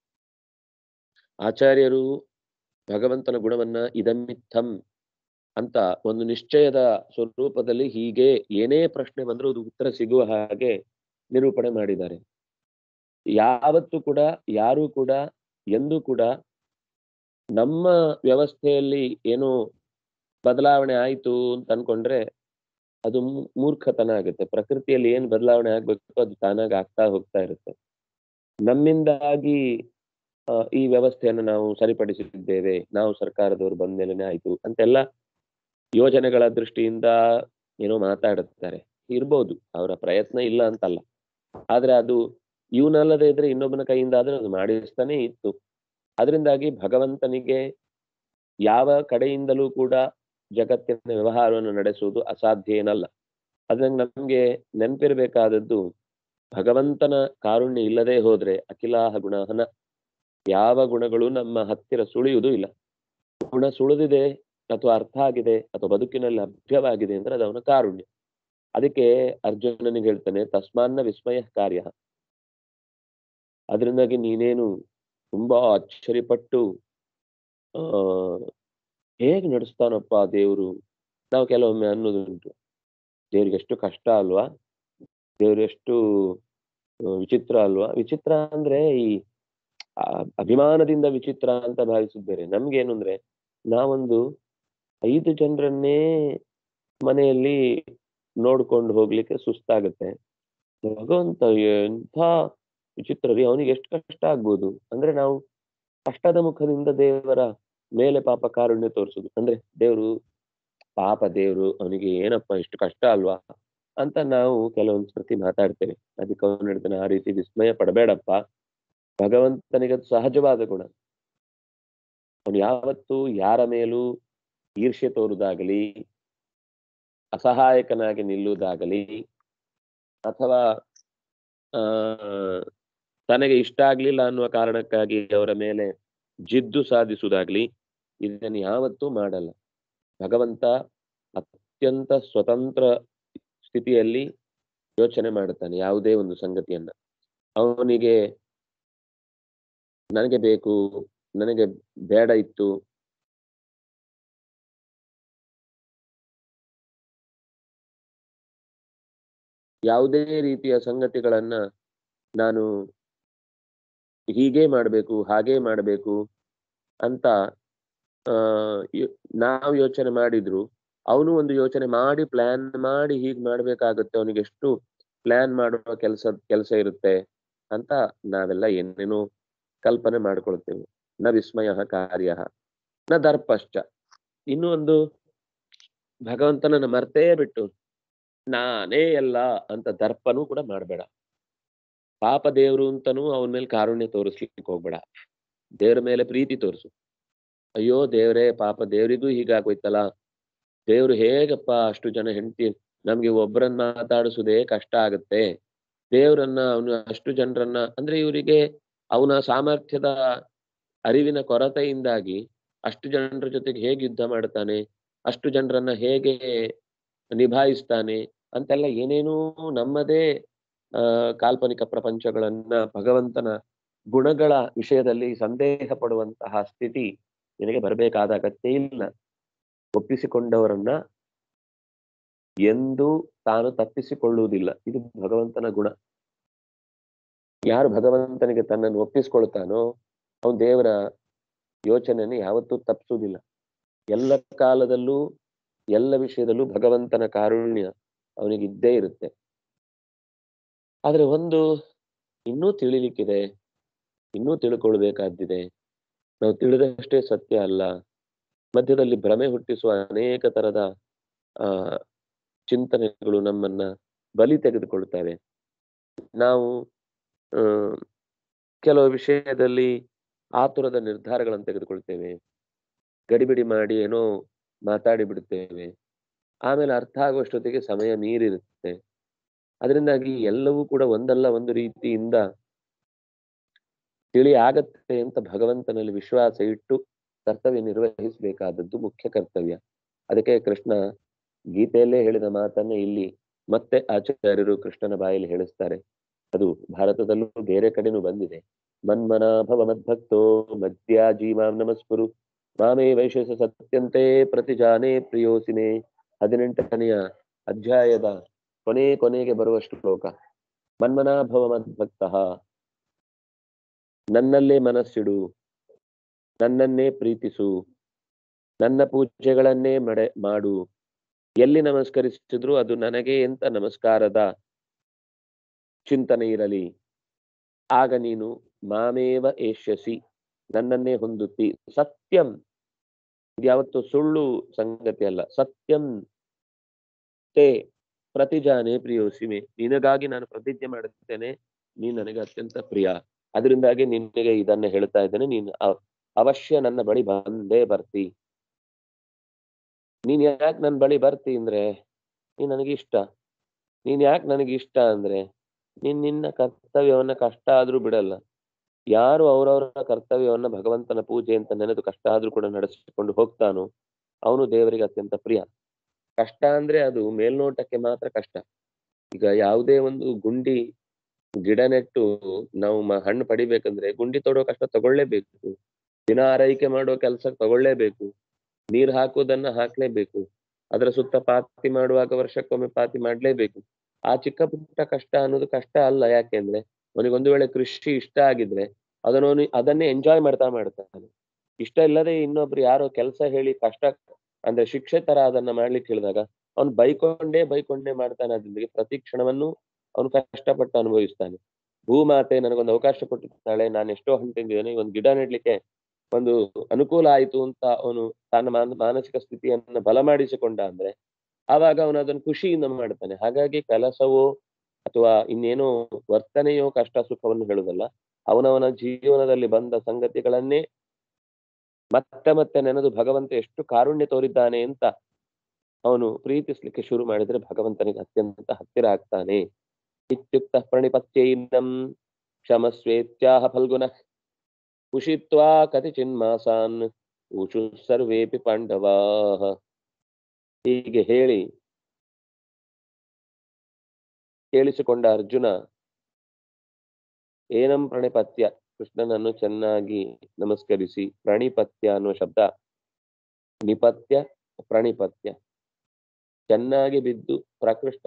ಆಚಾರ್ಯರು ಭಗವಂತನ ಗುಣವನ್ನ ಇದಮಿತ್ತಂ ಅಂತ ಒಂದು ನಿಶ್ಚಯದ ಸ್ವರೂಪದಲ್ಲಿ ಹೀಗೆ ಏನೇ ಪ್ರಶ್ನೆ ಬಂದರೂ ಅದು ಉತ್ತರ ಸಿಗುವ ಹಾಗೆ ನಿರೂಪಣೆ ಮಾಡಿದ್ದಾರೆ ಯಾವತ್ತೂ ಕೂಡ ಯಾರೂ ಕೂಡ ಎಂದೂ ಕೂಡ ನಮ್ಮ ವ್ಯವಸ್ಥೆಯಲ್ಲಿ ಏನೋ ಬದಲಾವಣೆ ಆಯ್ತು ಅಂತ ಅನ್ಕೊಂಡ್ರೆ ಅದು ಮೂ- ಮೂರ್ಖತನ ಆಗುತ್ತೆ ಪ್ರಕೃತಿಯಲ್ಲಿ ಏನ್ ಬದಲಾವಣೆ ಆಗ್ಬೇಕು ಅದು ತಾನಾಗಿ ಆಗ್ತಾ ಹೋಗ್ತಾ ಇರುತ್ತೆ ನಮ್ಮಿಂದಾಗಿ ಆ, ಈ ವ್ಯವಸ್ಥೆಯನ್ನು ನಾವು ಸರಿಪಡಿಸಿದ್ದೇವೆ ನಾವು ಸರ್ಕಾರದವರು ಬಂದ ಮೇಲೆನೆ ಆಯ್ತು ಅಂತೆಲ್ಲ ಯೋಜನೆಗಳ ದೃಷ್ಟಿಯಿಂದ ಏನೋ ಮಾತಾಡುತ್ತಾರೆ ಇರ್ಬೋದು ಅವರ ಪ್ರಯತ್ನ ಇಲ್ಲ ಅಂತಲ್ಲ ಆದ್ರೆ ಅದು ಇವನಲ್ಲದೆ ಇದ್ರೆ ಇನ್ನೊಬ್ಬನ ಕೈಯಿಂದ ಆದ್ರೆ ಅದು ಮಾಡಿಸ್ತಾನೆ ಇತ್ತು ಅದರಿಂದಾಗಿ ಭಗವಂತನಿಗೆ ಯಾವ ಕಡೆಯಿಂದಲೂ ಕೂಡ ಜಗತ್ತಿನ ವ್ಯವಹಾರವನ್ನು ನಡೆಸುವುದು ಅಸಾಧ್ಯ ಏನಲ್ಲ ಅದ್ರಂಗೆ ನಮ್ಗೆ ನೆನಪಿರ್ಬೇಕಾದದ್ದು ಭಗವಂತನ ಕಾರುಣ್ಯ ಇಲ್ಲದೆ ಹೋದ್ರೆ ಅಖಿಲಾಹ ಗುಣಹನ ಯಾವ ಗುಣಗಳು ನಮ್ಮ ಹತ್ತಿರ ಸುಳಿಯುವುದೂ ಇಲ್ಲ ಗುಣ ಸುಳಿದಿದೆ ಅಥವಾ ಅರ್ಥ ಆಗಿದೆ ಅಥವಾ ಬದುಕಿನಲ್ಲಿ ಲಭ್ಯವಾಗಿದೆ ಅಂದ್ರೆ ಅದು ಅವನ ಕಾರುಣ್ಯ ಅದಕ್ಕೆ ಅರ್ಜುನನಿಗೆ ಹೇಳ್ತಾನೆ ತಸ್ಮಾನ್ನ ವಿಸ್ಮಯ ಕಾರ್ಯ ಅದರಿಂದಾಗಿ ನೀನೇನು ತುಂಬಾ ಅಚ್ಚರಿಪಟ್ಟು ಆ ಹೇಗೆ ನಡೆಸ್ತಾನಪ್ಪ ದೇವ್ರು ನಾವು ಕೆಲವೊಮ್ಮೆ ಅನ್ನೋದುಂಟು ದೇವ್ರಿಗೆ ಎಷ್ಟು ಕಷ್ಟ ಅಲ್ವಾ ದೇವ್ರು ಎಷ್ಟು ಆ, ವಿಚಿತ್ರ ಅಲ್ವಾ ವಿಚಿತ್ರ ಅಂದ್ರೆ ಈ ಆ, ಅಭಿಮಾನದಿಂದ ವಿಚಿತ್ರ ಅಂತ ಭಾವಿಸುದು ಬೇರೆ ನಮ್ಗೇನು ಅಂದ್ರೆ ನಾವೊಂದು ಐದು ಜನರನ್ನೇ ಮನೆಯಲ್ಲಿ ನೋಡ್ಕೊಂಡು ಹೋಗ್ಲಿಕ್ಕೆ ಸುಸ್ತಾಗತ್ತೆ ಭಗವಂತ ಎಂಥ ವಿಚಿತ್ರ ರೀ ಅವನಿಗೆ ಎಷ್ಟು ಕಷ್ಟ ಆಗ್ಬೋದು ಅಂದ್ರೆ ನಾವು ಕಷ್ಟದ ಮುಖದಿಂದ ದೇವರ ಮೇಲೆ ಪಾಪ ಕಾರುಣ್ಯ ತೋರಿಸುದು ಅಂದ್ರೆ ದೇವ್ರು ಪಾಪ ದೇವ್ರು ಅವನಿಗೆ ಏನಪ್ಪ ಇಷ್ಟು ಕಷ್ಟ ಅಲ್ವಾ ಅಂತ ನಾವು ಕೆಲವೊಂದ್ ಸರ್ತಿ ಮಾತಾಡ್ತೇವೆ ಅದಕ್ಕೆ ಅವನು ಹೇಳ್ತಾನೆ ಆ ರೀತಿ ವಿಸ್ಮಯ ಪಡಬೇಡಪ್ಪ ಭಗವಂತನಿಗೆ ಅದು ಸಹಜವಾದ ಗುಣ ಅವನು ಯಾವತ್ತೂ ಯಾರ ಮೇಲೂ ಈರ್ಷ್ಯೆ ತೋರುದಾಗಲಿ ಅಸಹಾಯಕನಾಗಿ ನಿಲ್ಲುವುದಾಗಲಿ ಅಥವಾ ಆ ತನಗೆ ಇಷ್ಟ ಆಗ್ಲಿಲ್ಲ ಅನ್ನುವ ಕಾರಣಕ್ಕಾಗಿ ಅವರ ಮೇಲೆ ಜಿದ್ದು ಸಾಧಿಸುವುದಾಗ್ಲಿ ಇದನ್ನು ಯಾವತ್ತೂ ಮಾಡಲ್ಲ ಭಗವಂತ ಅತ್ಯಂತ ಸ್ವತಂತ್ರ ಸ್ಥಿತಿಯಲ್ಲಿ ಯೋಚನೆ ಮಾಡುತ್ತಾನೆ ಯಾವುದೇ ಒಂದು ಸಂಗತಿಯನ್ನ ಅವನಿಗೆ ನನಗೆ ಬೇಕು ನನಗೆ ಬೇಡ ಇತ್ತು ಯಾವುದೇ ರೀತಿಯ ಸಂಗತಿಗಳನ್ನ ನಾನು ಹೀಗೆ ಮಾಡಬೇಕು ಹಾಗೆ ಮಾಡಬೇಕು ಅಂತ ಆ ನಾವು ಯೋಚನೆ ಮಾಡಿದ್ರು ಅವನು ಒಂದು ಯೋಚನೆ ಮಾಡಿ ಪ್ಲಾನ್ ಮಾಡಿ ಹೀಗ್ ಮಾಡ್ಬೇಕಾಗುತ್ತೆ ಅವನಿಗೆ ಎಷ್ಟು ಪ್ಲಾನ್ ಮಾಡುವ ಕೆಲಸ ಕೆಲಸ ಇರುತ್ತೆ ಅಂತ ನಾವೆಲ್ಲ ಏನೇನೋ ಕಲ್ಪನೆ ಮಾಡ್ಕೊಳ್ತೇವೆ ನ ವಿಸ್ಮಯ ಕಾರ್ಯ ನ ದರ್ಪಶ್ಚ ಇನ್ನು ಒಂದು ಭಗವಂತನನ್ನ ಮರ್ತೇ ಬಿಟ್ಟು ನಾನೇ ಎಲ್ಲ ಅಂತ ದರ್ಪನೂ ಕೂಡ ಮಾಡಬೇಡ ಪಾಪ ದೇವ್ರು ಅಂತನೂ ಅವನ ಮೇಲೆ ಕಾರುಣ್ಯ ತೋರಿಸ್ಲಿಕ್ಕೆ ಹೋಗ್ಬೇಡ ದೇವ್ರ ಮೇಲೆ ಪ್ರೀತಿ ತೋರಿಸು ಅಯ್ಯೋ ದೇವ್ರೇ ಪಾಪ ದೇವ್ರಿಗೂ ಹೀಗಾಗೋಯ್ತಲ್ಲ ದೇವ್ರು ಹೇಗಪ್ಪ ಅಷ್ಟು ಜನ ಹೆಂಡತಿ ನಮ್ಗೆ ಒಬ್ಬರನ್ನ ಮಾತಾಡಿಸುದೇ ಕಷ್ಟ ಆಗತ್ತೆ ದೇವ್ರನ್ನ ಅವನು ಅಷ್ಟು ಜನರನ್ನ ಅಂದ್ರೆ ಇವರಿಗೆ ಅವನ ಸಾಮರ್ಥ್ಯದ ಅರಿವಿನ ಕೊರತೆಯಿಂದಾಗಿ ಅಷ್ಟು ಜನರ ಜೊತೆಗೆ ಹೇಗೆ ಯುದ್ಧ ಮಾಡ್ತಾನೆ ಅಷ್ಟು ಜನರನ್ನ ಹೇಗೆ ನಿಭಾಯಿಸ್ತಾನೆ ಅಂತೆಲ್ಲ ಏನೇನೋ ನಮ್ಮದೇ ಆ ಕಾಲ್ಪನಿಕ ಪ್ರಪಂಚಗಳನ್ನ ಭಗವಂತನ ಗುಣಗಳ ವಿಷಯದಲ್ಲಿ ಸಂದೇಹ ಪಡುವಂತಹ ಸ್ಥಿತಿ ನಿನಗೆ ಬರಬೇಕಾದ ಅಗತ್ಯ ಇಲ್ಲ ಒಪ್ಪಿಸಿಕೊಂಡವರನ್ನ ಎಂದು ತಾನು ತಪ್ಪಿಸಿಕೊಳ್ಳುವುದಿಲ್ಲ ಇದು ಭಗವಂತನ ಗುಣ ಯಾರು ಭಗವಂತನಿಗೆ ತನ್ನನ್ನು ಒಪ್ಪಿಸ್ಕೊಳ್ತಾನೋ ಅವನು ದೇವರ ಯೋಚನೆಯನ್ನು ಯಾವತ್ತೂ ತಪ್ಪಿಸುವುದಿಲ್ಲ ಎಲ್ಲ ಕಾಲದಲ್ಲೂ ಎಲ್ಲ ವಿಷಯದಲ್ಲೂ ಭಗವಂತನ ಕಾರುಣ್ಯ ಅವನಿಗೆ ಇದ್ದೇ ಇರುತ್ತೆ ಆದ್ರೆ ಒಂದು ಇನ್ನೂ ತಿಳಿಲಿಕ್ಕಿದೆ ಇನ್ನೂ ತಿಳ್ಕೊಳ್ಬೇಕಾದ್ದಿದೆ ನಾವು ತಿಳಿದಷ್ಟೇ ಸತ್ಯ ಅಲ್ಲ ಮಧ್ಯದಲ್ಲಿ ಭ್ರಮೆ ಹುಟ್ಟಿಸುವ ಅನೇಕ ತರದ ಆ ಚಿಂತನೆಗಳು ನಮ್ಮನ್ನ ಬಲಿ ತೆಗೆದುಕೊಳ್ತವೆ ನಾವು ಆ ಕೆಲವು ವಿಷಯದಲ್ಲಿ ಆತುರದ ನಿರ್ಧಾರಗಳನ್ನು ತೆಗೆದುಕೊಳ್ತೇವೆ ಗಡಿಬಿಡಿ ಮಾಡಿ ಏನೋ ಮಾತಾಡಿ ಬಿಡುತ್ತೇವೆ ಆಮೇಲೆ ಅರ್ಥ ಆಗುವಷ್ಟೊತ್ತಿಗೆ ಸಮಯ ಮೀರಿರುತ್ತೆ ಅದರಿಂದಾಗಿ ಎಲ್ಲವೂ ಕೂಡ ಒಂದಲ್ಲ ಒಂದು ರೀತಿಯಿಂದ ತಿಳಿ ಆಗತ್ತೆ ಅಂತ ಭಗವಂತನಲ್ಲಿ ವಿಶ್ವಾಸ ಇಟ್ಟು ಕರ್ತವ್ಯ ನಿರ್ವಹಿಸಬೇಕಾದದ್ದು ಮುಖ್ಯ ಕರ್ತವ್ಯ ಅದಕ್ಕೆ ಕೃಷ್ಣ ಗೀತೆಯಲ್ಲೇ ಹೇಳಿದ ಮಾತನ್ನ ಇಲ್ಲಿ ಮತ್ತೆ ಆಚಾರ್ಯರು ಕೃಷ್ಣನ ಬಾಯಲ್ಲಿ ಹೇಳಿಸ್ತಾರೆ ಅದು ಭಾರತದಲ್ಲೂ ಬೇರೆ ಕಡೆನೂ ಬಂದಿದೆ ಮನ್ಮನಾಭವ ಮದ್ಭಕ್ತೋ ಮದ್ಯಾ ಜೀವಾಂ ನಮಸ್ಕುರು ಮಾಮೇ ವೈಶೇಷ ಸತ್ಯಂತೆ ಪ್ರತಿಜಾನೇ ಪ್ರಿಯೋಸಿನೇ ಹದಿನೆಂಟನೆಯ ಅಧ್ಯಾಯದ ಕೊನೆ ಕೊನೆಗೆ ಬರುವ ಶ್ಲೋಕ ಮನ್ಮನಾಭವ ಮದ್ಭಕ್ತ ನನ್ನಲ್ಲೇ ಮನಸ್ಸಿಡು ನನ್ನನ್ನೇ ಪ್ರೀತಿಸು ನನ್ನ ಪೂಜೆಗಳನ್ನೇ ಮಡೆ ಮಾಡು ಎಲ್ಲಿ ನಮಸ್ಕರಿಸಿದ್ರು ಅದು ನನಗೆ ಅಂತ ನಮಸ್ಕಾರದ ಚಿಂತನೆ ಇರಲಿ ಆಗ ನೀನು ಮಾಮೇವ ಏಷ್ಯಸಿ ನನ್ನನ್ನೇ ಹೊಂದುತ್ತಿ ಸತ್ಯಂ ಇದ್ಯಾವತ್ತು ಸುಳ್ಳು ಸಂಗತಿ ಅಲ್ಲ ಸತ್ಯಂ ತೇ ಪ್ರತಿಜಾನೆ ಪ್ರಿಯೋಸಿಮೆ ನಿನಗಾಗಿ ನಾನು ಪ್ರತಿಜ್ಞೆ ಮಾಡುತ್ತೇನೆ ನೀನು ನನಗೆ ಅತ್ಯಂತ ಪ್ರಿಯ ಅದರಿಂದಾಗಿ ನಿನಗೆ ಇದನ್ನ ಹೇಳ್ತಾ ಇದ್ದೇನೆ ನೀನು ಅವಶ್ಯ ನನ್ನ ಬಳಿ ಬಂದೇ ಬರ್ತಿ ನೀನ್ ಯಾಕೆ ನನ್ನ ಬಳಿ ಬರ್ತಿ ಅಂದ್ರೆ ನೀನ್ ನನಗೆ ಇಷ್ಟ ನೀನ್ ಯಾಕೆ ನನಗೆ ಇಷ್ಟ ಅಂದ್ರೆ ನೀನ್ ನಿನ್ನ ಕರ್ತವ್ಯವನ್ನ ಕಷ್ಟ ಆದ್ರೂ ಬಿಡಲ್ಲ ಯಾರು ಅವರವರ ಕರ್ತವ್ಯವನ್ನ ಭಗವಂತನ ಪೂಜೆ ಅಂತ ನೆನೆದು ಕಷ್ಟ ಆದ್ರೂ ಕೂಡ ನಡೆಸಿಕೊಂಡು ಹೋಗ್ತಾನೋ ಅವನು ದೇವರಿಗೆ ಅತ್ಯಂತ ಪ್ರಿಯ ಕಷ್ಟ ಅಂದ್ರೆ ಅದು ಮೇಲ್ನೋಟಕ್ಕೆ ಮಾತ್ರ ಕಷ್ಟ ಈಗ ಯಾವುದೇ ಒಂದು ಗುಂಡಿ ಗಿಡ ನೆಟ್ಟು ನಾವು ಹಣ್ಣು ಪಡಿಬೇಕಂದ್ರೆ ಗುಂಡಿ ತೊಡೋ ಕಷ್ಟ ತಗೊಳ್ಳೇಬೇಕು ದಿನ ಆರೈಕೆ ಮಾಡೋ ಕೆಲಸ ತಗೊಳ್ಳೇಬೇಕು ನೀರ್ ಹಾಕುವುದನ್ನ ಹಾಕ್ಲೇಬೇಕು ಅದರ ಸುತ್ತ ಪಾತಿ ಮಾಡುವಾಗ ವರ್ಷಕ್ಕೊಮ್ಮೆ ಪಾತಿ ಮಾಡ್ಲೇಬೇಕು ಆ ಚಿಕ್ಕ ಪುಟ್ಟ ಕಷ್ಟ ಅನ್ನೋದು ಕಷ್ಟ ಅಲ್ಲ ಯಾಕೆಂದ್ರೆ ಅವನಿಗೆ ಒಂದು ವೇಳೆ ಕೃಷಿ ಇಷ್ಟ ಆಗಿದ್ರೆ ಅದನ್ನು ಅದನ್ನೇ ಎಂಜಾಯ್ ಮಾಡ್ತಾ ಮಾಡ್ತಾನೆ ಇಷ್ಟ ಇಲ್ಲದೆ ಇನ್ನೊಬ್ರು ಯಾರೋ ಕೆಲಸ ಹೇಳಿ ಕಷ್ಟ ಅಂದ್ರೆ ಶಿಕ್ಷೆ ತರ ಅದನ್ನ ಮಾಡ್ಲಿಕ್ಕೆ ಹೇಳಿದಾಗ ಅವ್ನು ಬೈಕೊಂಡೇ ಬೈಕೊಂಡೇ ಮಾಡ್ತಾನೆ ಅದ್ರಿಂದ ಪ್ರತಿ ಕ್ಷಣವನ್ನು ಅವನು ಕಷ್ಟಪಟ್ಟು ಅನುಭವಿಸ್ತಾನೆ ಭೂಮಾತೆ ನನಗೊಂದು ಅವಕಾಶ ಕೊಟ್ಟಿರ್ತಾಳೆ ನಾನು ಎಷ್ಟೋ ಹಣ್ಣು ತಿಂದಿದ್ದೇನೆ ಒಂದು ಗಿಡ ನೆಡ್ಲಿಕ್ಕೆ ಒಂದು ಅನುಕೂಲ ಆಯ್ತು ಅಂತ ಅವನು ತನ್ನ ಮಾನಸಿಕ ಸ್ಥಿತಿಯನ್ನ ಬಲ ಮಾಡಿಸಿಕೊಂಡ ಅಂದ್ರೆ ಆವಾಗ ಅವನು ಅದನ್ನು ಖುಷಿಯಿಂದ ಮಾಡ್ತಾನೆ ಹಾಗಾಗಿ ಕೆಲಸವೋ ಅಥವಾ ಇನ್ನೇನೋ ವರ್ತನೆಯೋ ಕಷ್ಟ ಸುಖವನ್ನು ಹೇಳುದಲ್ಲ ಅವನವನ ಜೀವನದಲ್ಲಿ ಬಂದ ಸಂಗತಿಗಳನ್ನೇ ಮತ್ತೆ ಮತ್ತೆ ನೆನೆದು ಭಗವಂತ ಎಷ್ಟು ಕಾರುಣ್ಯ ತೋರಿದ್ದಾನೆ ಅಂತ ಅವನು ಪ್ರೀತಿಸ್ಲಿಕ್ಕೆ ಶುರು ಮಾಡಿದ್ರೆ ಭಗವಂತನಿಗೆ ಅತ್ಯಂತ ಹತ್ತಿರ ಆಗ್ತಾನೆ ಇತ್ಯುಕ್ತ ಪ್ರಣಿಪತ್ಯೈನಂ ಕ್ಷಮಸ್ವೇತ್ಯಾಹ ಫಲ್ಗುನ ಉಷಿತ್ವಾ ಕತಿ ಚಿನ್ಮಾಸಾನ್ ಉಷು ಸರ್ವೇಪಿ ಪಾಂಡವಾ ಹೀಗೆ ಹೇಳಿ ಕೇಳಿಸಿಕೊಂಡ ಅರ್ಜುನ ಏನಂ ಪ್ರಣಿಪತ್ಯ ಕೃಷ್ಣನನ್ನು ಚೆನ್ನಾಗಿ ನಮಸ್ಕರಿಸಿ ಪ್ರಣಿಪತ್ಯ ಅನ್ನುವ ಶಬ್ದ ನಿಪತ್ಯ ಪ್ರಣಿಪತ್ಯ ಚೆನ್ನಾಗಿ ಬಿದ್ದು ಪ್ರಕೃಷ್ಟ